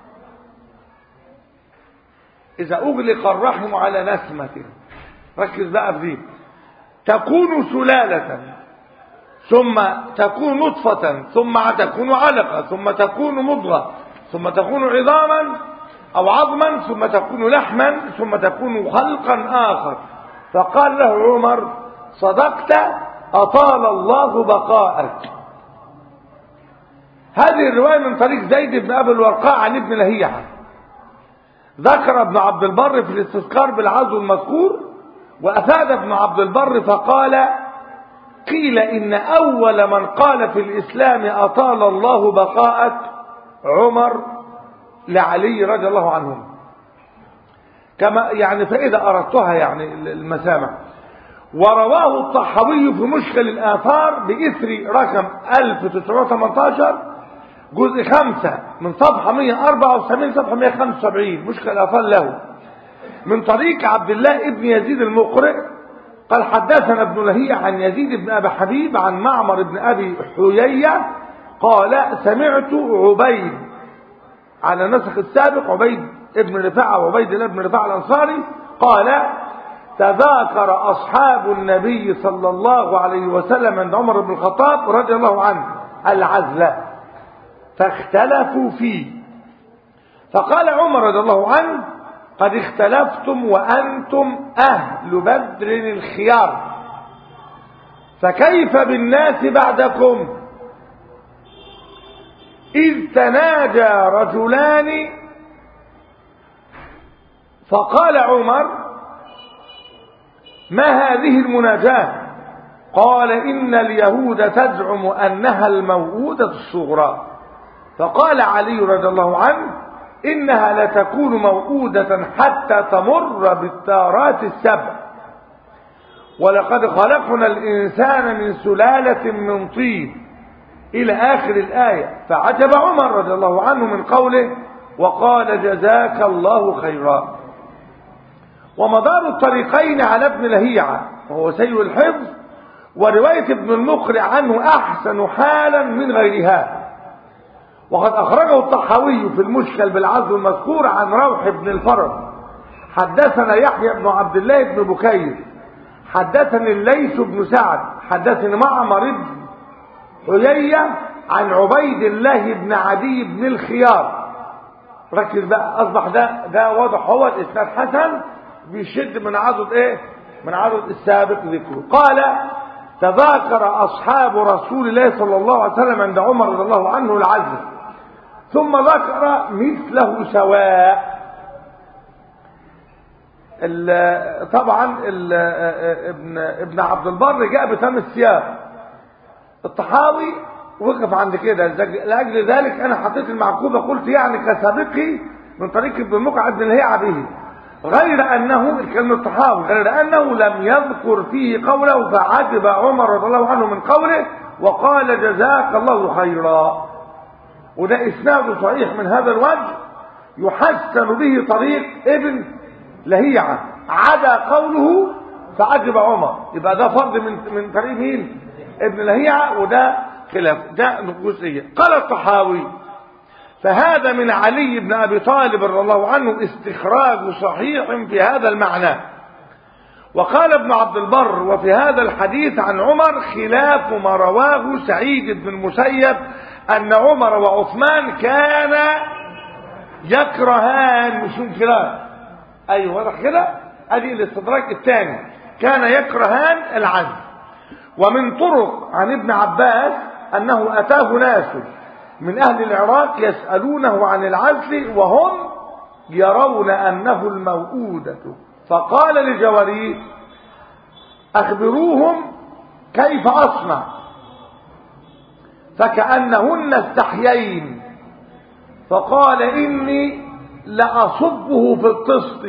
إذا أغلق الرحم على نسمة ركز بقى في دي تكون سلالة ثم تكون نطفة ثم تكون علقة ثم تكون مضغة ثم تكون عظاما أو عظما ثم تكون لحما ثم تكون خلقا آخر فقال له عمر صدقت أطال الله بقاءك هذه الرواية من طريق زيد بن أبي الورقاء عن ابن لهيعة ذكر ابن عبد البر في الاستذكار بالعزو المذكور وأفاد ابن عبد البر فقال قيل إن أول من قال في الإسلام أطال الله بقاءك عمر لعلي رضي الله عنهم كما يعني فإذا أردتها يعني المسامع ورواه الطحاوي في مشكل الآثار بإثر رقم 1918 جزء 5 من صفحة 174 صفحة 175 مشكل الآثار له من طريق عبد الله ابن يزيد المقرئ قال حدثنا ابن لهيع عن يزيد بن أبي حبيب عن معمر بن أبي حيية قال سمعت عبيد على النسخ السابق عبيد ابن رفاعة وعبيد الله بن رفاعة الأنصاري قال تذاكر أصحاب النبي صلى الله عليه وسلم عند عمر بن الخطاب رضي الله عنه العزلة فاختلفوا فيه فقال عمر رضي الله عنه قد اختلفتم وأنتم أهل بدر الخيار فكيف بالناس بعدكم إذ تناجى رجلان فقال عمر ما هذه المناجاة قال إن اليهود تزعم أنها الموؤودة الصغرى فقال علي رضي الله عنه إنها لتكون موؤودة حتى تمر بالتارات السبع ولقد خلقنا الإنسان من سلالة من طين إلى آخر الآية فعجب عمر رضي الله عنه من قوله وقال جزاك الله خيرا ومدار الطريقين على ابن لهيعة وهو سيء الحفظ ورواية ابن المقرع عنه أحسن حالا من غيرها وقد أخرجه الطحاوي في المشكل بالعزو المذكور عن روح بن الفرج حدثنا يحيى بن عبد الله بن بكير حدثني الليث بن سعد حدثني معمر بن حيية عن عبيد الله بن عدي بن الخيار ركز بقى أصبح ده ده واضح هو الإسناد حسن بيشد من عضد إيه من عضد السابق ذكره قال تذاكر أصحاب رسول الله صلى الله عليه وسلم عند عمر رضي الله عنه العزل ثم ذكر مثله سواء ال طبعا ال ابن ابن عبد البر جاء بتم السياق الطحاوي وقف عند كده لاجل ذلك انا حطيت المعقوبه قلت يعني كسابقي من طريق ابن المقعد بن الهيعه به غير انه الكلمه الطحاوي غير انه لم يذكر فيه قوله فعجب عمر رضي الله عنه من قوله وقال جزاك الله خيرا وده اسناد صحيح من هذا الوجه يحسن به طريق ابن لهيعة عدا قوله فعجب عمر يبقى ده فرض من من طريق مين ابن لهيعة وده خلاف ده جزئية قال الطحاوي فهذا من علي بن ابي طالب رضي الله عنه استخراج صحيح في هذا المعنى وقال ابن عبد البر وفي هذا الحديث عن عمر خلاف ما رواه سعيد بن المسيب ان عمر وعثمان كان يكرهان مش انكران ايوه واضح كده ادي الاستدراك الثاني كان يكرهان العزل ومن طرق عن ابن عباس انه اتاه ناس من اهل العراق يسالونه عن العزل وهم يرون انه الموؤودة فقال لجواريه اخبروهم كيف اصنع فكأنهن استحيين فقال اني لأصبه في الطست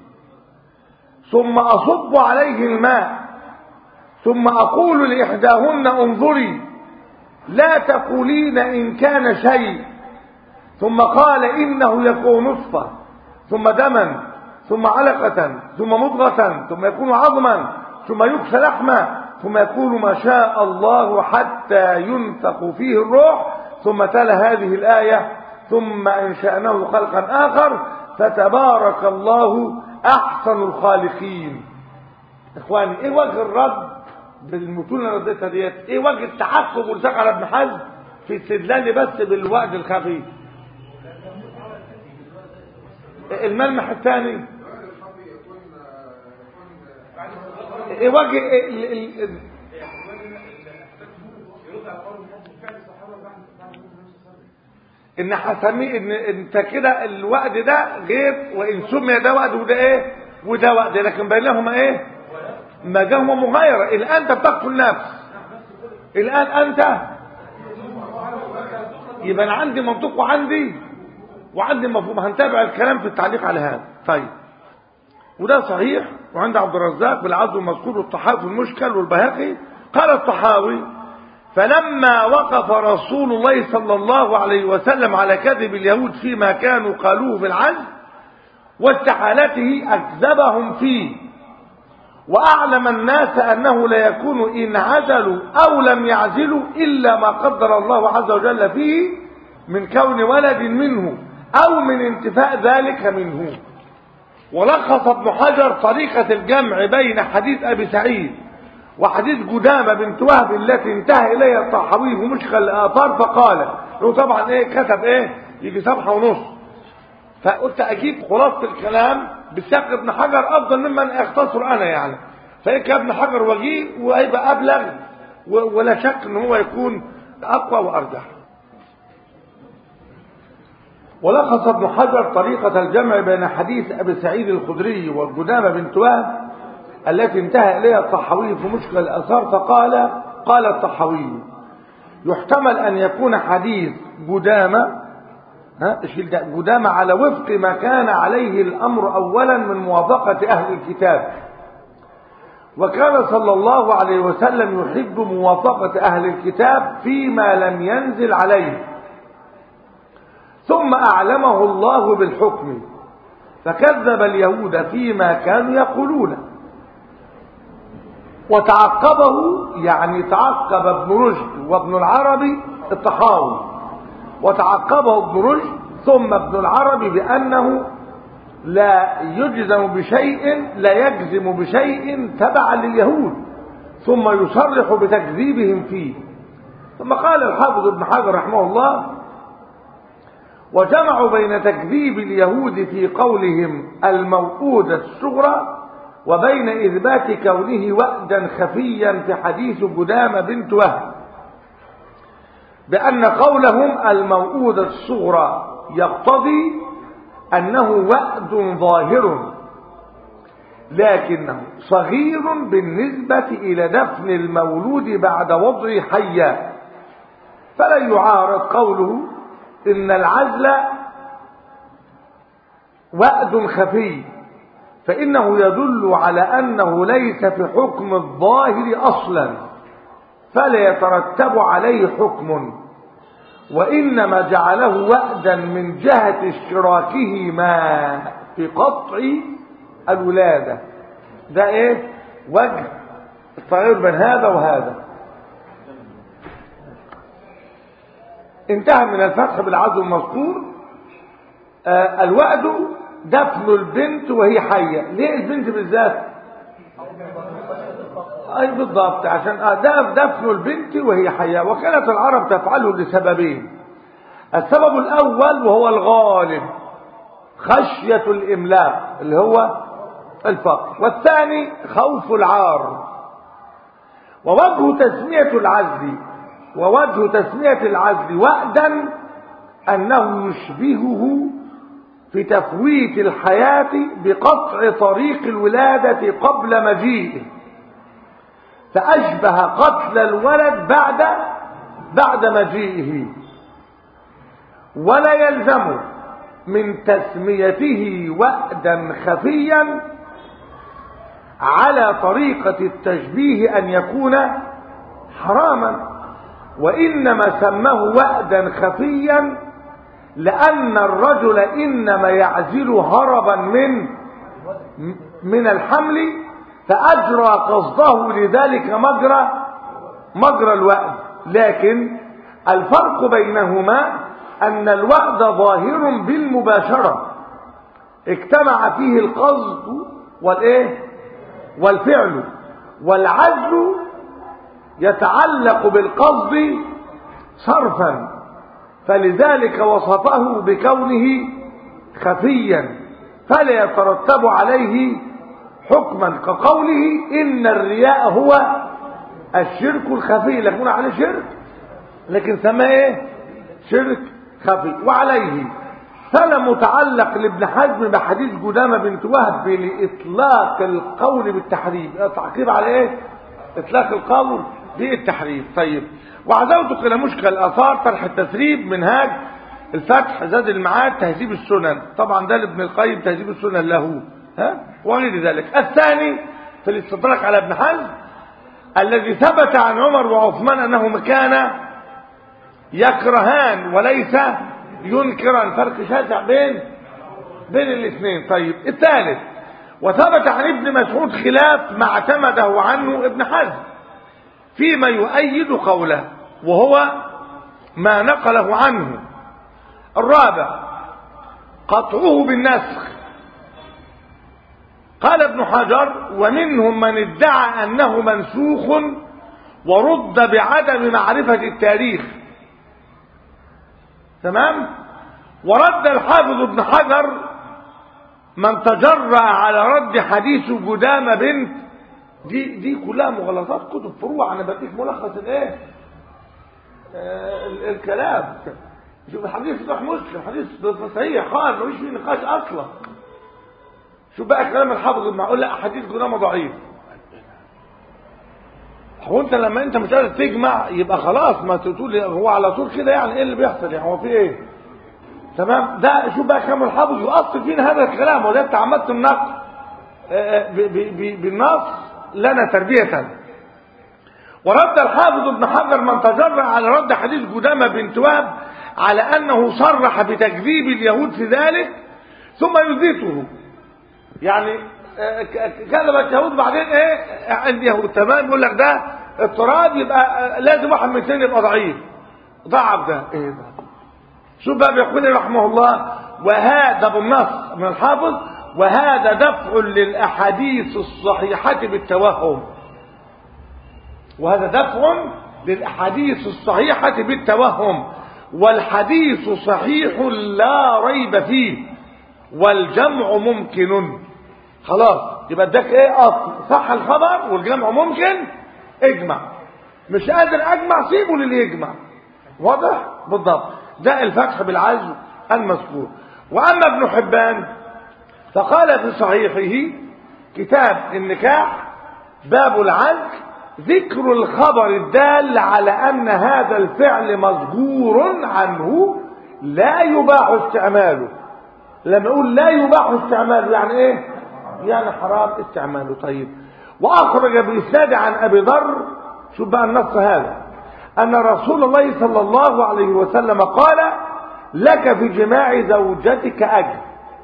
ثم أصب عليه الماء ثم أقول لإحداهن انظري لا تقولين إن كان شيء ثم قال إنه يكون نطفة ثم دما ثم علقة ثم مضغة ثم يكون عظما ثم يكسى لحما ثم يكون ما شاء الله حتى ينفق فيه الروح ثم تلا هذه الآية ثم انشأناه خلقا آخر فتبارك الله أحسن الخالقين إخواني إيه وجه الرد بالمتون اللي رديتها ديت إيه وجه التعقب والساق على ابن حزم في استدلال بس بالوعد الخفيف الملمح الثاني ايه وجه ال ال ال ان هسميه ان انت كده الوقت ده غير وان سمي ده وقت وده ايه وده وقت لكن بينهما ايه ما جاهما مغايرة الان انت بتقتل نفس الان انت يبقى انا عندي منطق وعندي وعندي مفهوم هنتابع الكلام في التعليق على هذا طيب وده صحيح وعند عبد الرزاق بالعزو المذكور والطحاوي في المشكل والبهقي قال الطحاوي فلما وقف رسول الله صلى الله عليه وسلم على كذب اليهود فيما كانوا قالوه في العزل واستحالته أكذبهم فيه وأعلم الناس أنه لا يكون إن عزلوا أو لم يعزلوا إلا ما قدر الله عز وجل فيه من كون ولد منه أو من انتفاء ذلك منه ولخص ابن حجر طريقة الجمع بين حديث أبي سعيد وحديث جدامة بنت وهب التي انتهى إليها الطحاوي في مشكل الآثار فقال له طبعا إيه كتب إيه يجي صفحة ونص فقلت أجيب خلاصة الكلام بسياق ابن حجر أفضل ممن أختصر أنا يعني فإيه ابن حجر وجيه وهيبقى أبلغ ولا شك إن هو يكون أقوى وأرجح ولخص ابن حجر طريقة الجمع بين حديث أبي سعيد الخدري والجدامة بنت وهب التي انتهى إليها الطحاوي في مشكل الأثار فقال قال الطحاوي يحتمل أن يكون حديث قدامة ها اشيل ده قدامة على وفق ما كان عليه الأمر أولا من موافقة أهل الكتاب وكان صلى الله عليه وسلم يحب موافقة أهل الكتاب فيما لم ينزل عليه ثم أعلمه الله بالحكم فكذب اليهود فيما كانوا يقولون وتعقبه يعني تعقب ابن رشد وابن العربي الطحاوي وتعقبه ابن رشد ثم ابن العربي بأنه لا يجزم بشيء لا يجزم بشيء تبعا لليهود ثم يصرح بتكذيبهم فيه ثم قال الحافظ ابن حجر رحمه الله وجمعوا بين تكذيب اليهود في قولهم الموؤودة الصغرى وبين إثبات كونه وأدا خفيا في حديث قدامة بنت وهب بأن قولهم الموؤودة الصغرى يقتضي أنه وأد ظاهر لكنه صغير بالنسبة إلى دفن المولود بعد وضع حيا فلا يعارض قوله إن العزل وأد خفي فإنه يدل على أنه ليس في حكم الظاهر أصلا فلا يترتب عليه حكم وإنما جعله وأدا من جهة اشتراكهما في قطع الولادة ده ايه وجه التغير بين هذا وهذا انتهى من الفتح بالعزو المذكور آه الوأد دفن البنت وهي حية ليه البنت بالذات اي بالضبط عشان آه ده دفن البنت وهي حية وكانت العرب تفعله لسببين السبب الاول وهو الغالب خشية الاملاق اللي هو الفقر والثاني خوف العار ووجه تسمية العزل ووجه تسمية العزل وأدا أنه يشبهه في تفويت الحياة بقطع طريق الولادة قبل مجيئه فأشبه قتل الولد بعد بعد مجيئه ولا يلزم من تسميته وأدا خفيا على طريقة التشبيه أن يكون حراما وإنما سماه وأدا خفيا لأن الرجل إنما يعزل هربا من من الحمل فأجرى قصده لذلك مجرى مجرى الوأد لكن الفرق بينهما أن الوأد ظاهر بالمباشرة اجتمع فيه القصد والإيه والفعل والعزل يتعلق بالقصد صرفا فلذلك وصفه بكونه خفيا فلا يترتب عليه حكما كقوله إن الرياء هو الشرك الخفي لا يكون عليه شرك لكن سماه ايه شرك خفي وعليه فلا متعلق لابن حزم بحديث قدامة بنت وهب لإطلاق القول بالتحريم تعقيب على ايه إطلاق القول بالتحريم طيب وعزوتك إلى مشكل الآثار طرح التسريب منهاج الفتح زاد المعاد تهذيب السنن طبعا ده لابن القيم تهذيب السنن له ها وغير ذلك الثاني في الاستدراك على ابن حزم الذي ثبت عن عمر وعثمان أنهما كان يكرهان وليس ينكران فرق شاسع بين بين الاثنين طيب الثالث وثبت عن ابن مسعود خلاف ما اعتمده عنه ابن حزم فيما يؤيد قوله وهو ما نقله عنه الرابع قطعه بالنسخ قال ابن حجر ومنهم من ادعى أنه منسوخ ورد بعدم معرفة التاريخ تمام ورد الحافظ ابن حجر من تجرأ على رد حديث قدامة بنت دي دي كلها مغالطات كتب فروع انا بديك ملخص الايه آه الكلام شوف الحديث صحيح مسلم حديث صحيح خالص مفيش فيه نقاش اصلا شوف بقى كلام الحافظ ابن لا حديث قدامة ضعيف هو انت لما انت مش قادر تجمع يبقى خلاص ما تقول هو على طول كده يعني ايه اللي بيحصل يعني هو في ايه تمام ده شوف بقى كم الحافظ يؤصل فينا هذا الكلام وده تعمدت النقل بالنص لنا تربية ورد الحافظ ابن حجر من تجرع على رد حديث قدامة بنت وهب على أنه صرح بتكذيب اليهود في ذلك ثم يثبته يعني كذبت يهود بعدين ايه عند يهود تمام يقول لك ده اضطراب يبقى لازم واحد من الاثنين يبقى ضعيف ضعف ده ايه ده شوف بقى بيقول رحمه الله وهذا بالنص من الحافظ وهذا دفع للأحاديث الصحيحة بالتوهم وهذا دفع للأحاديث الصحيحة بالتوهم والحديث صحيح لا ريب فيه والجمع ممكن خلاص يبقى اداك ايه اصل صح الخبر والجمع ممكن اجمع مش قادر اجمع سيبه للي يجمع واضح بالضبط ده الفتح بالعزم المذكور واما ابن حبان فقال في صحيحه كتاب النكاح باب العزل ذكر الخبر الدال على ان هذا الفعل مذكور عنه لا يباح استعماله لما يقول لا يباح استعماله يعني ايه يعني حرام استعماله طيب واخرج باسناد عن ابي ذر شوف بقى النص هذا ان رسول الله صلى الله عليه وسلم قال لك في جماع زوجتك اجر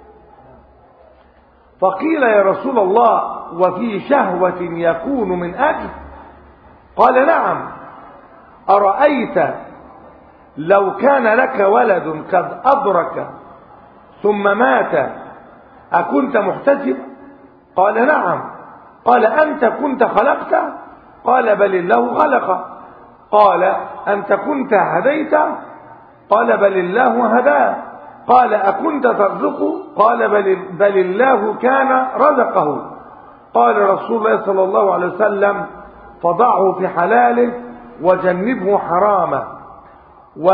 فقيل يا رسول الله وفي شهوة يكون من أجل قال نعم أرأيت لو كان لك ولد قد أدرك ثم مات أكنت محتسب قال نعم قال أنت كنت خلقت قال بل الله خلق قال أنت كنت هديت قال بل الله هداه قال أكنت ترزق قال بل, بل الله كان رزقه قال رسول الله صلى الله عليه وسلم فضعه في حلاله وجنبه حرامه و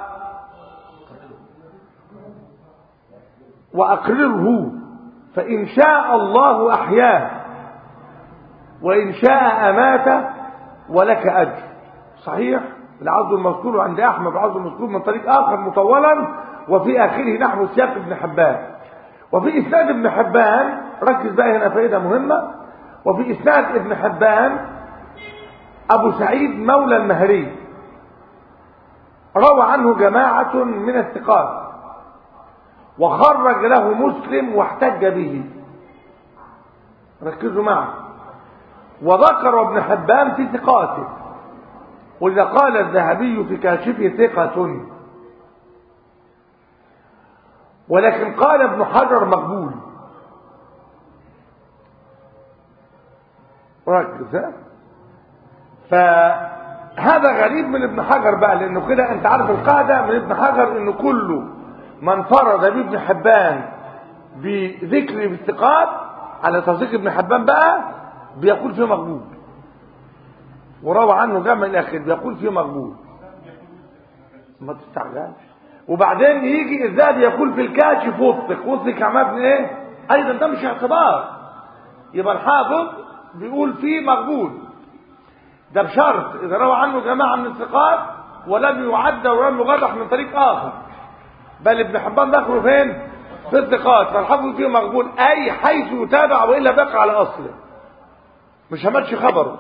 وأقرره فإن شاء الله أحياه وإن شاء أماته ولك أجر صحيح العرض المذكور عند أحمد العرض المذكور من طريق آخر مطولا وفي آخره نحو سياق ابن حبان وفي إسناد ابن حبان ركز بقى هنا فائدة مهمة وفي إسناد ابن حبان أبو سعيد مولى المهري روى عنه جماعة من الثقات وخرج له مسلم واحتج به ركزوا معه وذكر ابن حبان في ثقاته وإذا قال الذهبي في كاشفه ثقة ولكن قال ابن حجر مقبول ركز فهذا غريب من ابن حجر بقى لانه كده انت عارف القاعده من ابن حجر انه كله من فرض بابن حبان بذكر الثقات على تصديق ابن حبان بقى بيقول فيه مقبول وروى عنه جمع الاخر بيقول فيه مقبول ما تستعجلش وبعدين يجي الذهب يقول في الكاشف وثق وثق عماد من ايه ايضا ده مش اعتبار يبقى الحافظ بيقول فيه مقبول ده بشرط اذا روى عنه جماعه من الثقات ولم يعد ولم يغرح من طريق اخر بل ابن حبان دخله فين في الثقات فالحافظ فيه مقبول اي حيث يتابع والا بقى على اصله مش همتش خبره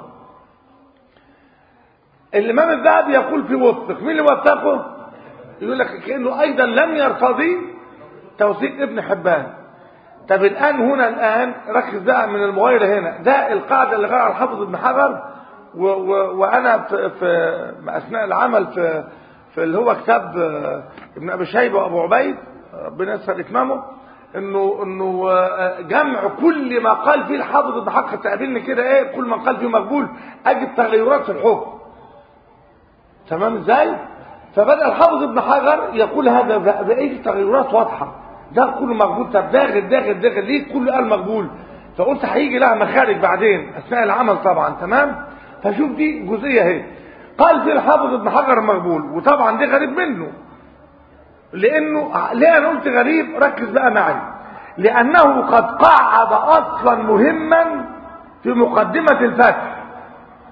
الامام الذهبي يقول في وثق مين اللي وثقه يقول لك كانه ايضا لم يرتضي توثيق ابن حبان طب الان هنا الان ركز بقى من المغايره هنا ده القاعده اللي قالها الحافظ ابن حجر و و وانا في, في اثناء العمل في في اللي هو كتاب ابن ابي شيبه وابو عبيد ربنا يسر اتمامه انه انه جمع كل ما قال فيه الحافظ ابن حجر تقابلني كده ايه كل ما قال فيه مقبول اجد تغيرات في الحكم تمام ازاي فبدا الحافظ ابن حجر يقول هذا بأي تغيرات واضحه ده كله مقبول طب داخل داخل داخل ليه كله قال مقبول فقلت هيجي لها مخارج بعدين اثناء العمل طبعا تمام فشوف دي جزئيه اهي قال في الحافظ ابن حجر مقبول وطبعا دي غريب منه لانه ليه انا قلت غريب ركز بقى معي لانه قد قعد اصلا مهما في مقدمه الفتح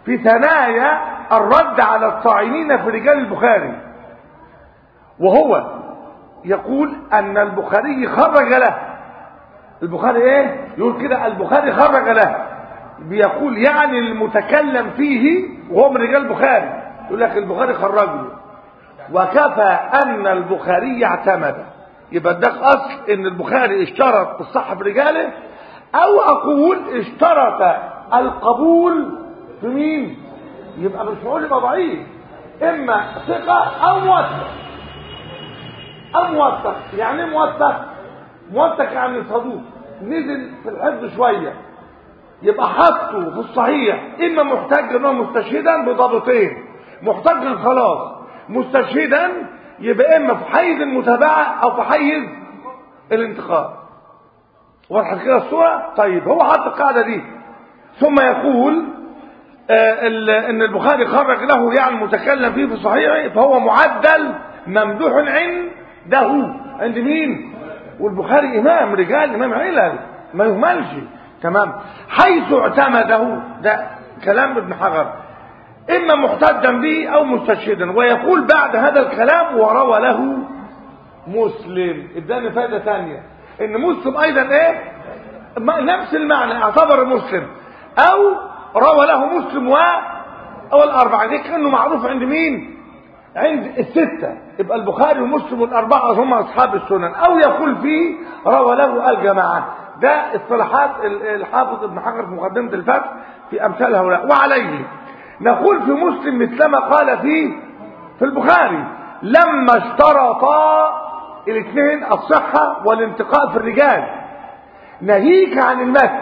في ثنايا الرد على الطاعنين في رجال البخاري وهو يقول ان البخاري خرج له البخاري ايه يقول كده البخاري خرج له بيقول يعني المتكلم فيه وهو من رجال البخاري يقول لك البخاري خرج له وكفى ان البخاري اعتمد يبقى ده اصل ان البخاري اشترط الصحة في رجاله او اقول اشترط القبول في مين يبقى مش معقول يبقى ضعيف اما ثقة او موثق او موثق يعني ايه موثق موثق يعني صدوق نزل في الحفظ شوية يبقى حطه في الصحيح اما محتجا ومستشهدا بضابطين محتجا خلاص مستشهدا يبقى اما في حيز المتابعة او في حيز الانتقال واضحة كده الصورة طيب هو حط القاعدة دي ثم يقول آه ان البخاري خرج له يعني المتكلم فيه في صحيحه فهو معدل ممدوح عنده عند مين والبخاري امام رجال امام علل ما يهملش تمام حيث اعتمده ده كلام ابن حجر اما محتجا به او مستشهدا ويقول بعد هذا الكلام وروى له مسلم اداني فائده ثانيه ان مسلم ايضا ايه نفس المعنى اعتبر مسلم او روى له مسلم و او الاربعه دي كانه معروف عند مين عند الستة يبقى البخاري ومسلم والأربعة هم أصحاب السنن أو يقول فيه روى له الجماعة ده اصطلاحات الحافظ ابن حجر في مقدمة الفتح في أمثال هؤلاء وعليه نقول في مسلم مثلما قال فيه في البخاري لما اشترطا الاثنين الصحة والانتقاء في الرجال ناهيك عن المتن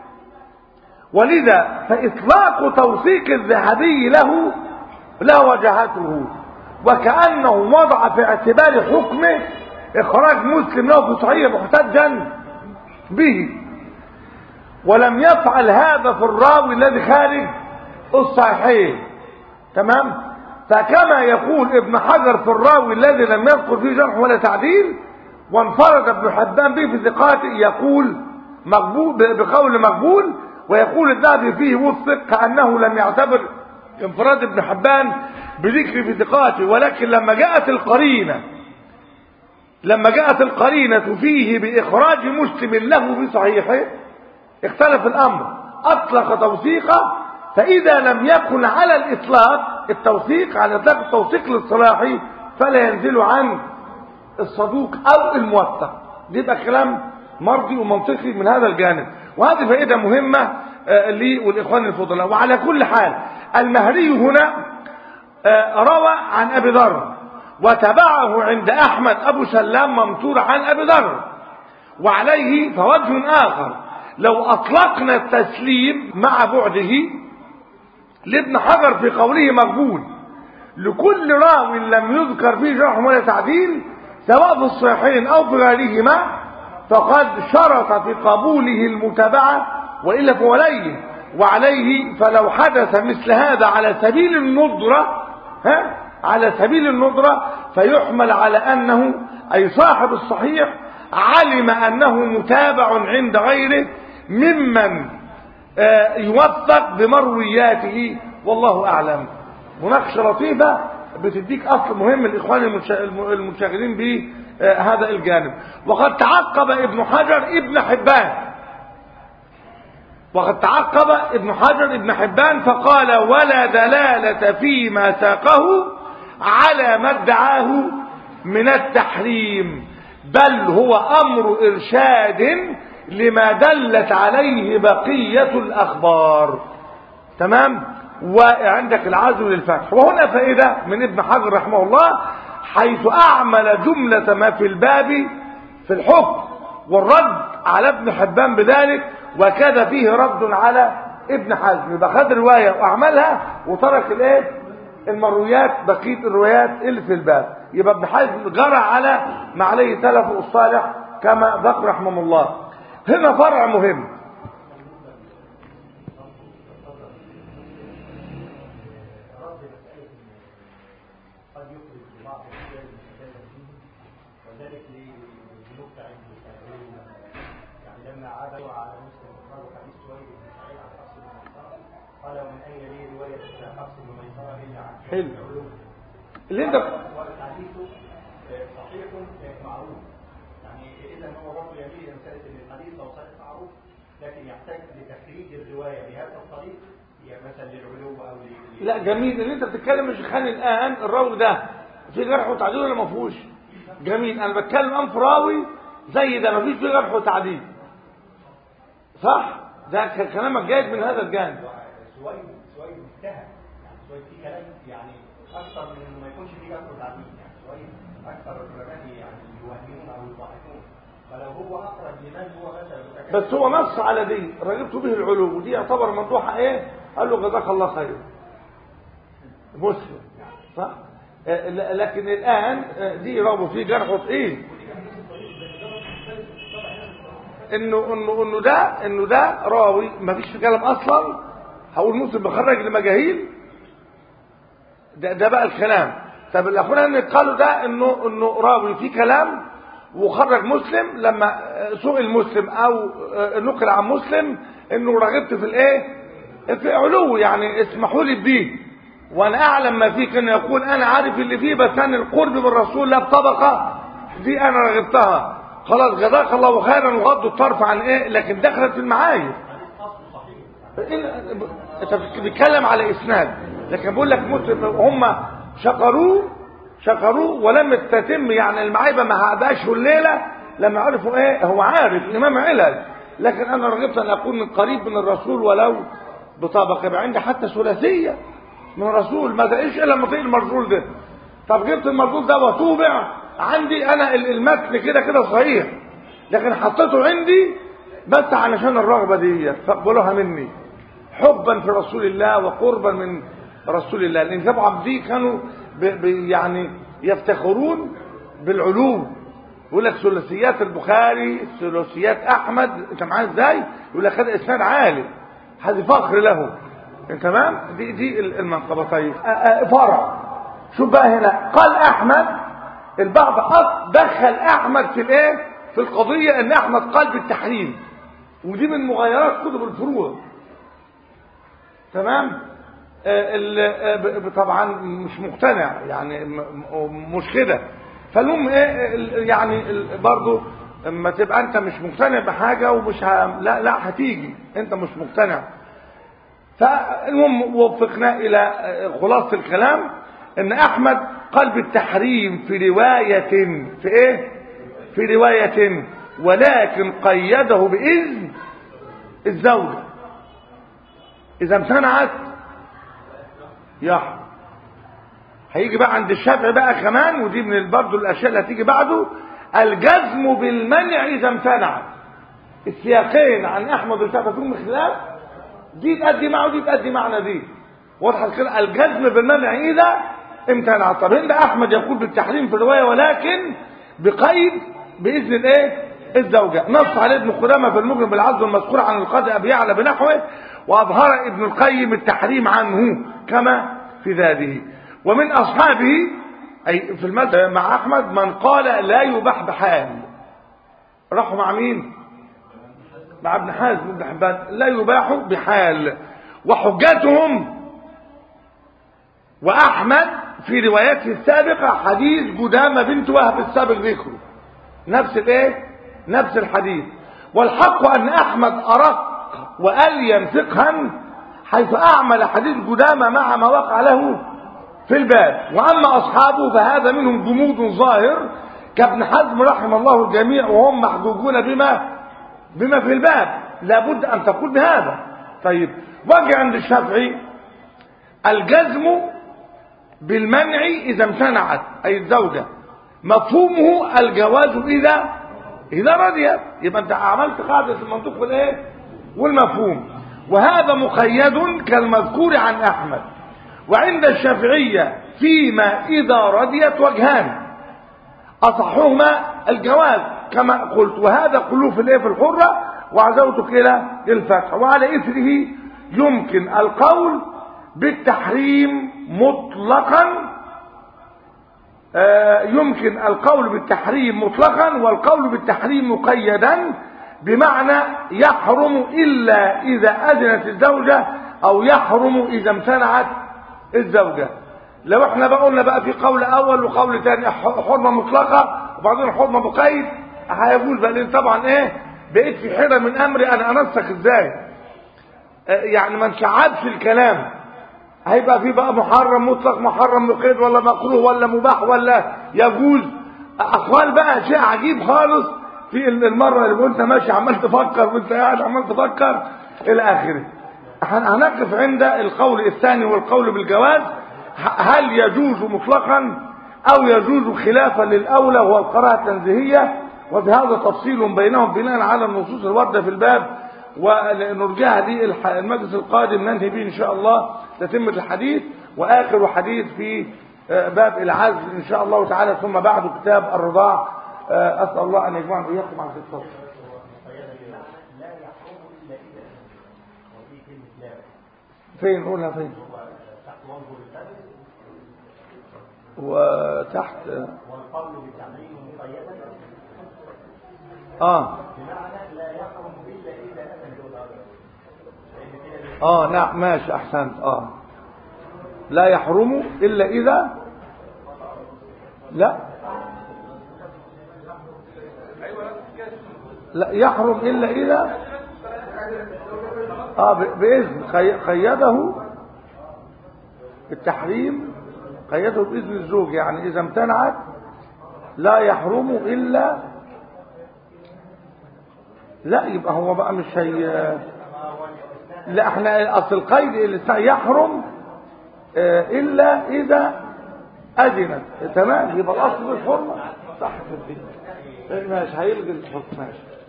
ولذا فإطلاق توثيق الذهبي له لا وجهته وكأنه وضع في اعتبار حكمه إخراج مسلم له في صحيح محتجا به ولم يفعل هذا في الراوي الذي خارج الصحيحين تمام فكما يقول ابن حجر في الراوي الذي لم يذكر فيه جرح ولا تعديل وانفرد ابن حبان به في ثقاته يقول مقبول بقول مقبول ويقول الذهبي فيه وثق كأنه لم يعتبر انفراد ابن حبان بذكر في ثقاته ولكن لما جاءت القرينة لما جاءت القرينة فيه بإخراج مسلم له في صحيحه اختلف الأمر أطلق توثيقه فإذا لم يكن على الإطلاق التوثيق على إطلاق التوثيق الاصطلاحي فلا ينزل عن الصدوق أو الموثق دي يبقى كلام مرضي ومنطقي من هذا الجانب وهذه فائدة مهمة لي والإخوان الفضلاء وعلى كل حال المهري هنا روى عن أبي ذر وتبعه عند أحمد أبو سلام ممتور عن أبي ذر وعليه فوجه آخر لو أطلقنا التسليم مع بعده لابن حجر في قوله مقبول لكل راو لم يذكر فيه جرح ولا تعديل سواء في الصحيحين أو في غيرهما فقد شرط في قبوله المتابعة وإلا فوليه وعليه فلو حدث مثل هذا على سبيل الندرة ها على سبيل الندرة فيحمل على أنه أي صاحب الصحيح علم أنه متابع عند غيره ممن يوثق بمروياته والله أعلم مناقشة لطيفة بتديك أصل مهم الإخوان المنشغلين بهذا الجانب وقد تعقب ابن حجر ابن حبان وقد تعقب ابن حجر ابن حبان فقال ولا دلالة فيما ساقه على ما ادعاه من التحريم بل هو أمر إرشاد لما دلت عليه بقية الأخبار تمام وعندك العزم للفتح وهنا فائدة من ابن حجر رحمه الله حيث أعمل جملة ما في الباب في الحكم والرد على ابن حبان بذلك وكذا فيه رد على ابن حزم يبقى خد رواية وأعملها وترك الايه المرويات بقية الروايات اللي في الباب يبقى ابن حزم جرى على ما عليه سلفه الصالح كما ذكر رحمه الله هنا فرع مهم قال ومن أين لي رواية حفص بن ميسرة إلا عن حلو اللي انت والحديث صحيح معروف يعني إذا هو برضه يميل إلى مسألة إن الحديث لو صحيح معروف لكن يحتاج لتخريج الرواية بهذا الطريق يعني مثلا للعلو أو ل لا جميل اللي انت بتتكلم مش خاني الان الراوي ده في جرح وتعديل ولا ما فيهوش جميل انا بتكلم عن فراوي زي ده ما فيش فيه جرح وتعديل صح ده ك- كلامك جايز من هذا الجانب سويد سويد مجتهد يعني سويد فيه كلام يعني أكثر من إنه ما يكونش فيه جرح وتعديل يعني سويد أكثر العلماء يعني يوهمون أو يضاعفون فلو هو أخرج لمن هو مثلا متكلم بس هو نص على دي رغبت به العلو ودي يعتبر ممدوحه ايه قال له جزاك الله خير مسلم صح آه، ل- لكن الان آه، دي رابط فيه جرح ايه انه انه انه ده انه ده راوي ما فيش في كلام اصلا هقول مسلم بخرج لمجاهيل ده ده بقى الكلام طب الاخوان اللي قالوا ده انه انه راوي في كلام وخرج مسلم لما سئل مسلم او نقل عن مسلم انه رغبت في الايه في علو يعني اسمحوا لي بيه وانا اعلم ما فيه كان يقول انا عارف اللي فيه بس انا القرب بالرسول لا بطبقه دي انا رغبتها خلاص جزاك الله خيرا وغض الطرف عن ايه لكن دخلت في المعايير إن- انت بتتكلم على اسناد لكن بقول لك مسلم هم شكروه شكروه ولم تتم يعني المعايبه ما هعباش الليله لما عرفوا ايه هو عارف امام علل لكن انا رغبت ان اكون من قريب من الرسول ولو بطبقه يبقى عندي حتى ثلاثيه من الرسول ما تقيش الا لما تقي المرسول ده طب جبت المرسول ده وطوبع عندي انا ال- المتن كده كده صحيح لكن حطيته عندي بس علشان الرغبه دي فاقبلوها مني حبا في رسول الله وقربا من رسول الله لان طبعا دي كانوا ب ب يعني يفتخرون بالعلو يقول لك ثلاثيات البخاري ثلاثيات احمد انت معايا ازاي يقول لك هذا اسناد عالي هذه فخر له تمام دي دي المنقبه طيب آه، آه، فرع شوف بقى هنا قال احمد البعض أص- دخل احمد في الايه في القضيه ان احمد قال بالتحريم ودي من مغايرات كتب الفروع تمام آه، ال- آه، ب- ب- طبعا مش مقتنع يعني م- م- مش كده فالمهم ايه ال- يعني ال- برضو اما تبقى انت مش مقتنع بحاجه ومش ه... لا لا هتيجي انت مش مقتنع فالمهم وفقنا الى آه، خلاصه الكلام ان احمد قال بالتحريم في روايه في ايه في روايه ولكن قيده باذن الزوجه اذا امتنعت يحرم هيجي بقى عند الشافعي بقى كمان ودي من برضه الاشياء اللي هتيجي بعده الجزم بالمنع اذا امتنعت السياقين عن احمد والشافعي فيهم خلاف دي تأدي معه ودي تأدي معنى دي واضحه كده الجزم بالمنع اذا امتنع طب هنا احمد يقول بالتحريم في الروايه ولكن بقيد باذن الايه الزوجه نص عليه ابن قدامه في المجرم بالعزل المذكور عن القاضي ابي يعلى بنحوه واظهر ابن القيم التحريم عنه كما في ذاته ومن اصحابه اي في المذهب مع احمد من قال لا يباح بحال راحوا مع مين مع ابن حازم بن حبان لا يباح بحال وحجتهم وأحمد في روايته السابقة حديث قدامة بنت وهب السابق ذكره نفس الايه نفس الحديث والحق أن أحمد أرق وألين فقها حيث أعمل حديث قدامة مع ما وقع له في الباب وأما أصحابه فهذا منهم جمود ظاهر كابن حزم رحم الله الجميع وهم محجوجون بما بما في الباب لابد أن تقول بهذا طيب وجه عند الشافعي الجزم بالمنع إذا امتنعت أي الزوجة مفهومه الجواز إذا إذا رضيت يبقى أنت عملت قاعدة المنطق والإيه والمفهوم وهذا مقيد كالمذكور عن أحمد وعند الشافعية فيما إذا رضيت وجهان أصحهما الجواز كما قلت وهذا كله في الإيه في الحرة وعزوتك إلى الفتح وعلى إثره يمكن القول بالتحريم مطلقا آه يمكن القول بالتحريم مطلقا والقول بالتحريم مقيدا بمعنى يحرم إلا إذا أذنت الزوجة او يحرم اذا امتنعت الزوجة لو احنا بقى قلنا بقى في قول اول وقول تاني حرمة مطلقة وبعدين حرمة مقيد هيقول بقى لان طبعا ايه بقيت في حيرة من امري انا انسق ازاي اه يعني ما انشعبش الكلام هيبقى في بقى محرم مطلق محرم مقيد ولا مكروه ولا مباح ولا يجوز اقوال بقى شيء عجيب خالص في المرة اللي وانت ماشي عمال تفكر وانت قاعد عمال تفكر الى اخره هنقف عند القول الثاني والقول بالجواز هل يجوز مطلقا او يجوز خلافا للاولى وهو القراءة التنزيهية وفي هذا تفصيل بينهم بناء على النصوص الواردة في الباب ونرجعها دي المجلس القادم ننهي به ان شاء الله تتمة الحديث واخر حديث في باب العزل ان شاء الله تعالى ثم بعد كتاب الرضاع اسال الله ان يجمعنا واياكم على الصبر لا يحرم الا اذا وفي كلمه لا فين قولها فين هو تحت وجه الفم وتحت والقول بتحريم مقيدا اه بمعنى لا يحرم الا اذا اتى الجوهر لان كده اه نعم ماشي احسنت اه لا يحرم الا اذا لا لا يحرم الا اذا اه ب- باذن قي- قيده التحريم قيده باذن الزوج يعني اذا امتنعت لا يحرم الا لا يبقى هو بقى مش هي لا احنا اصل القيد اللي يحرم آه، الا اذا اذنت تمام يبقى الاصل الحرمه صح في الدين ماشي هيلغي الحكم ماشي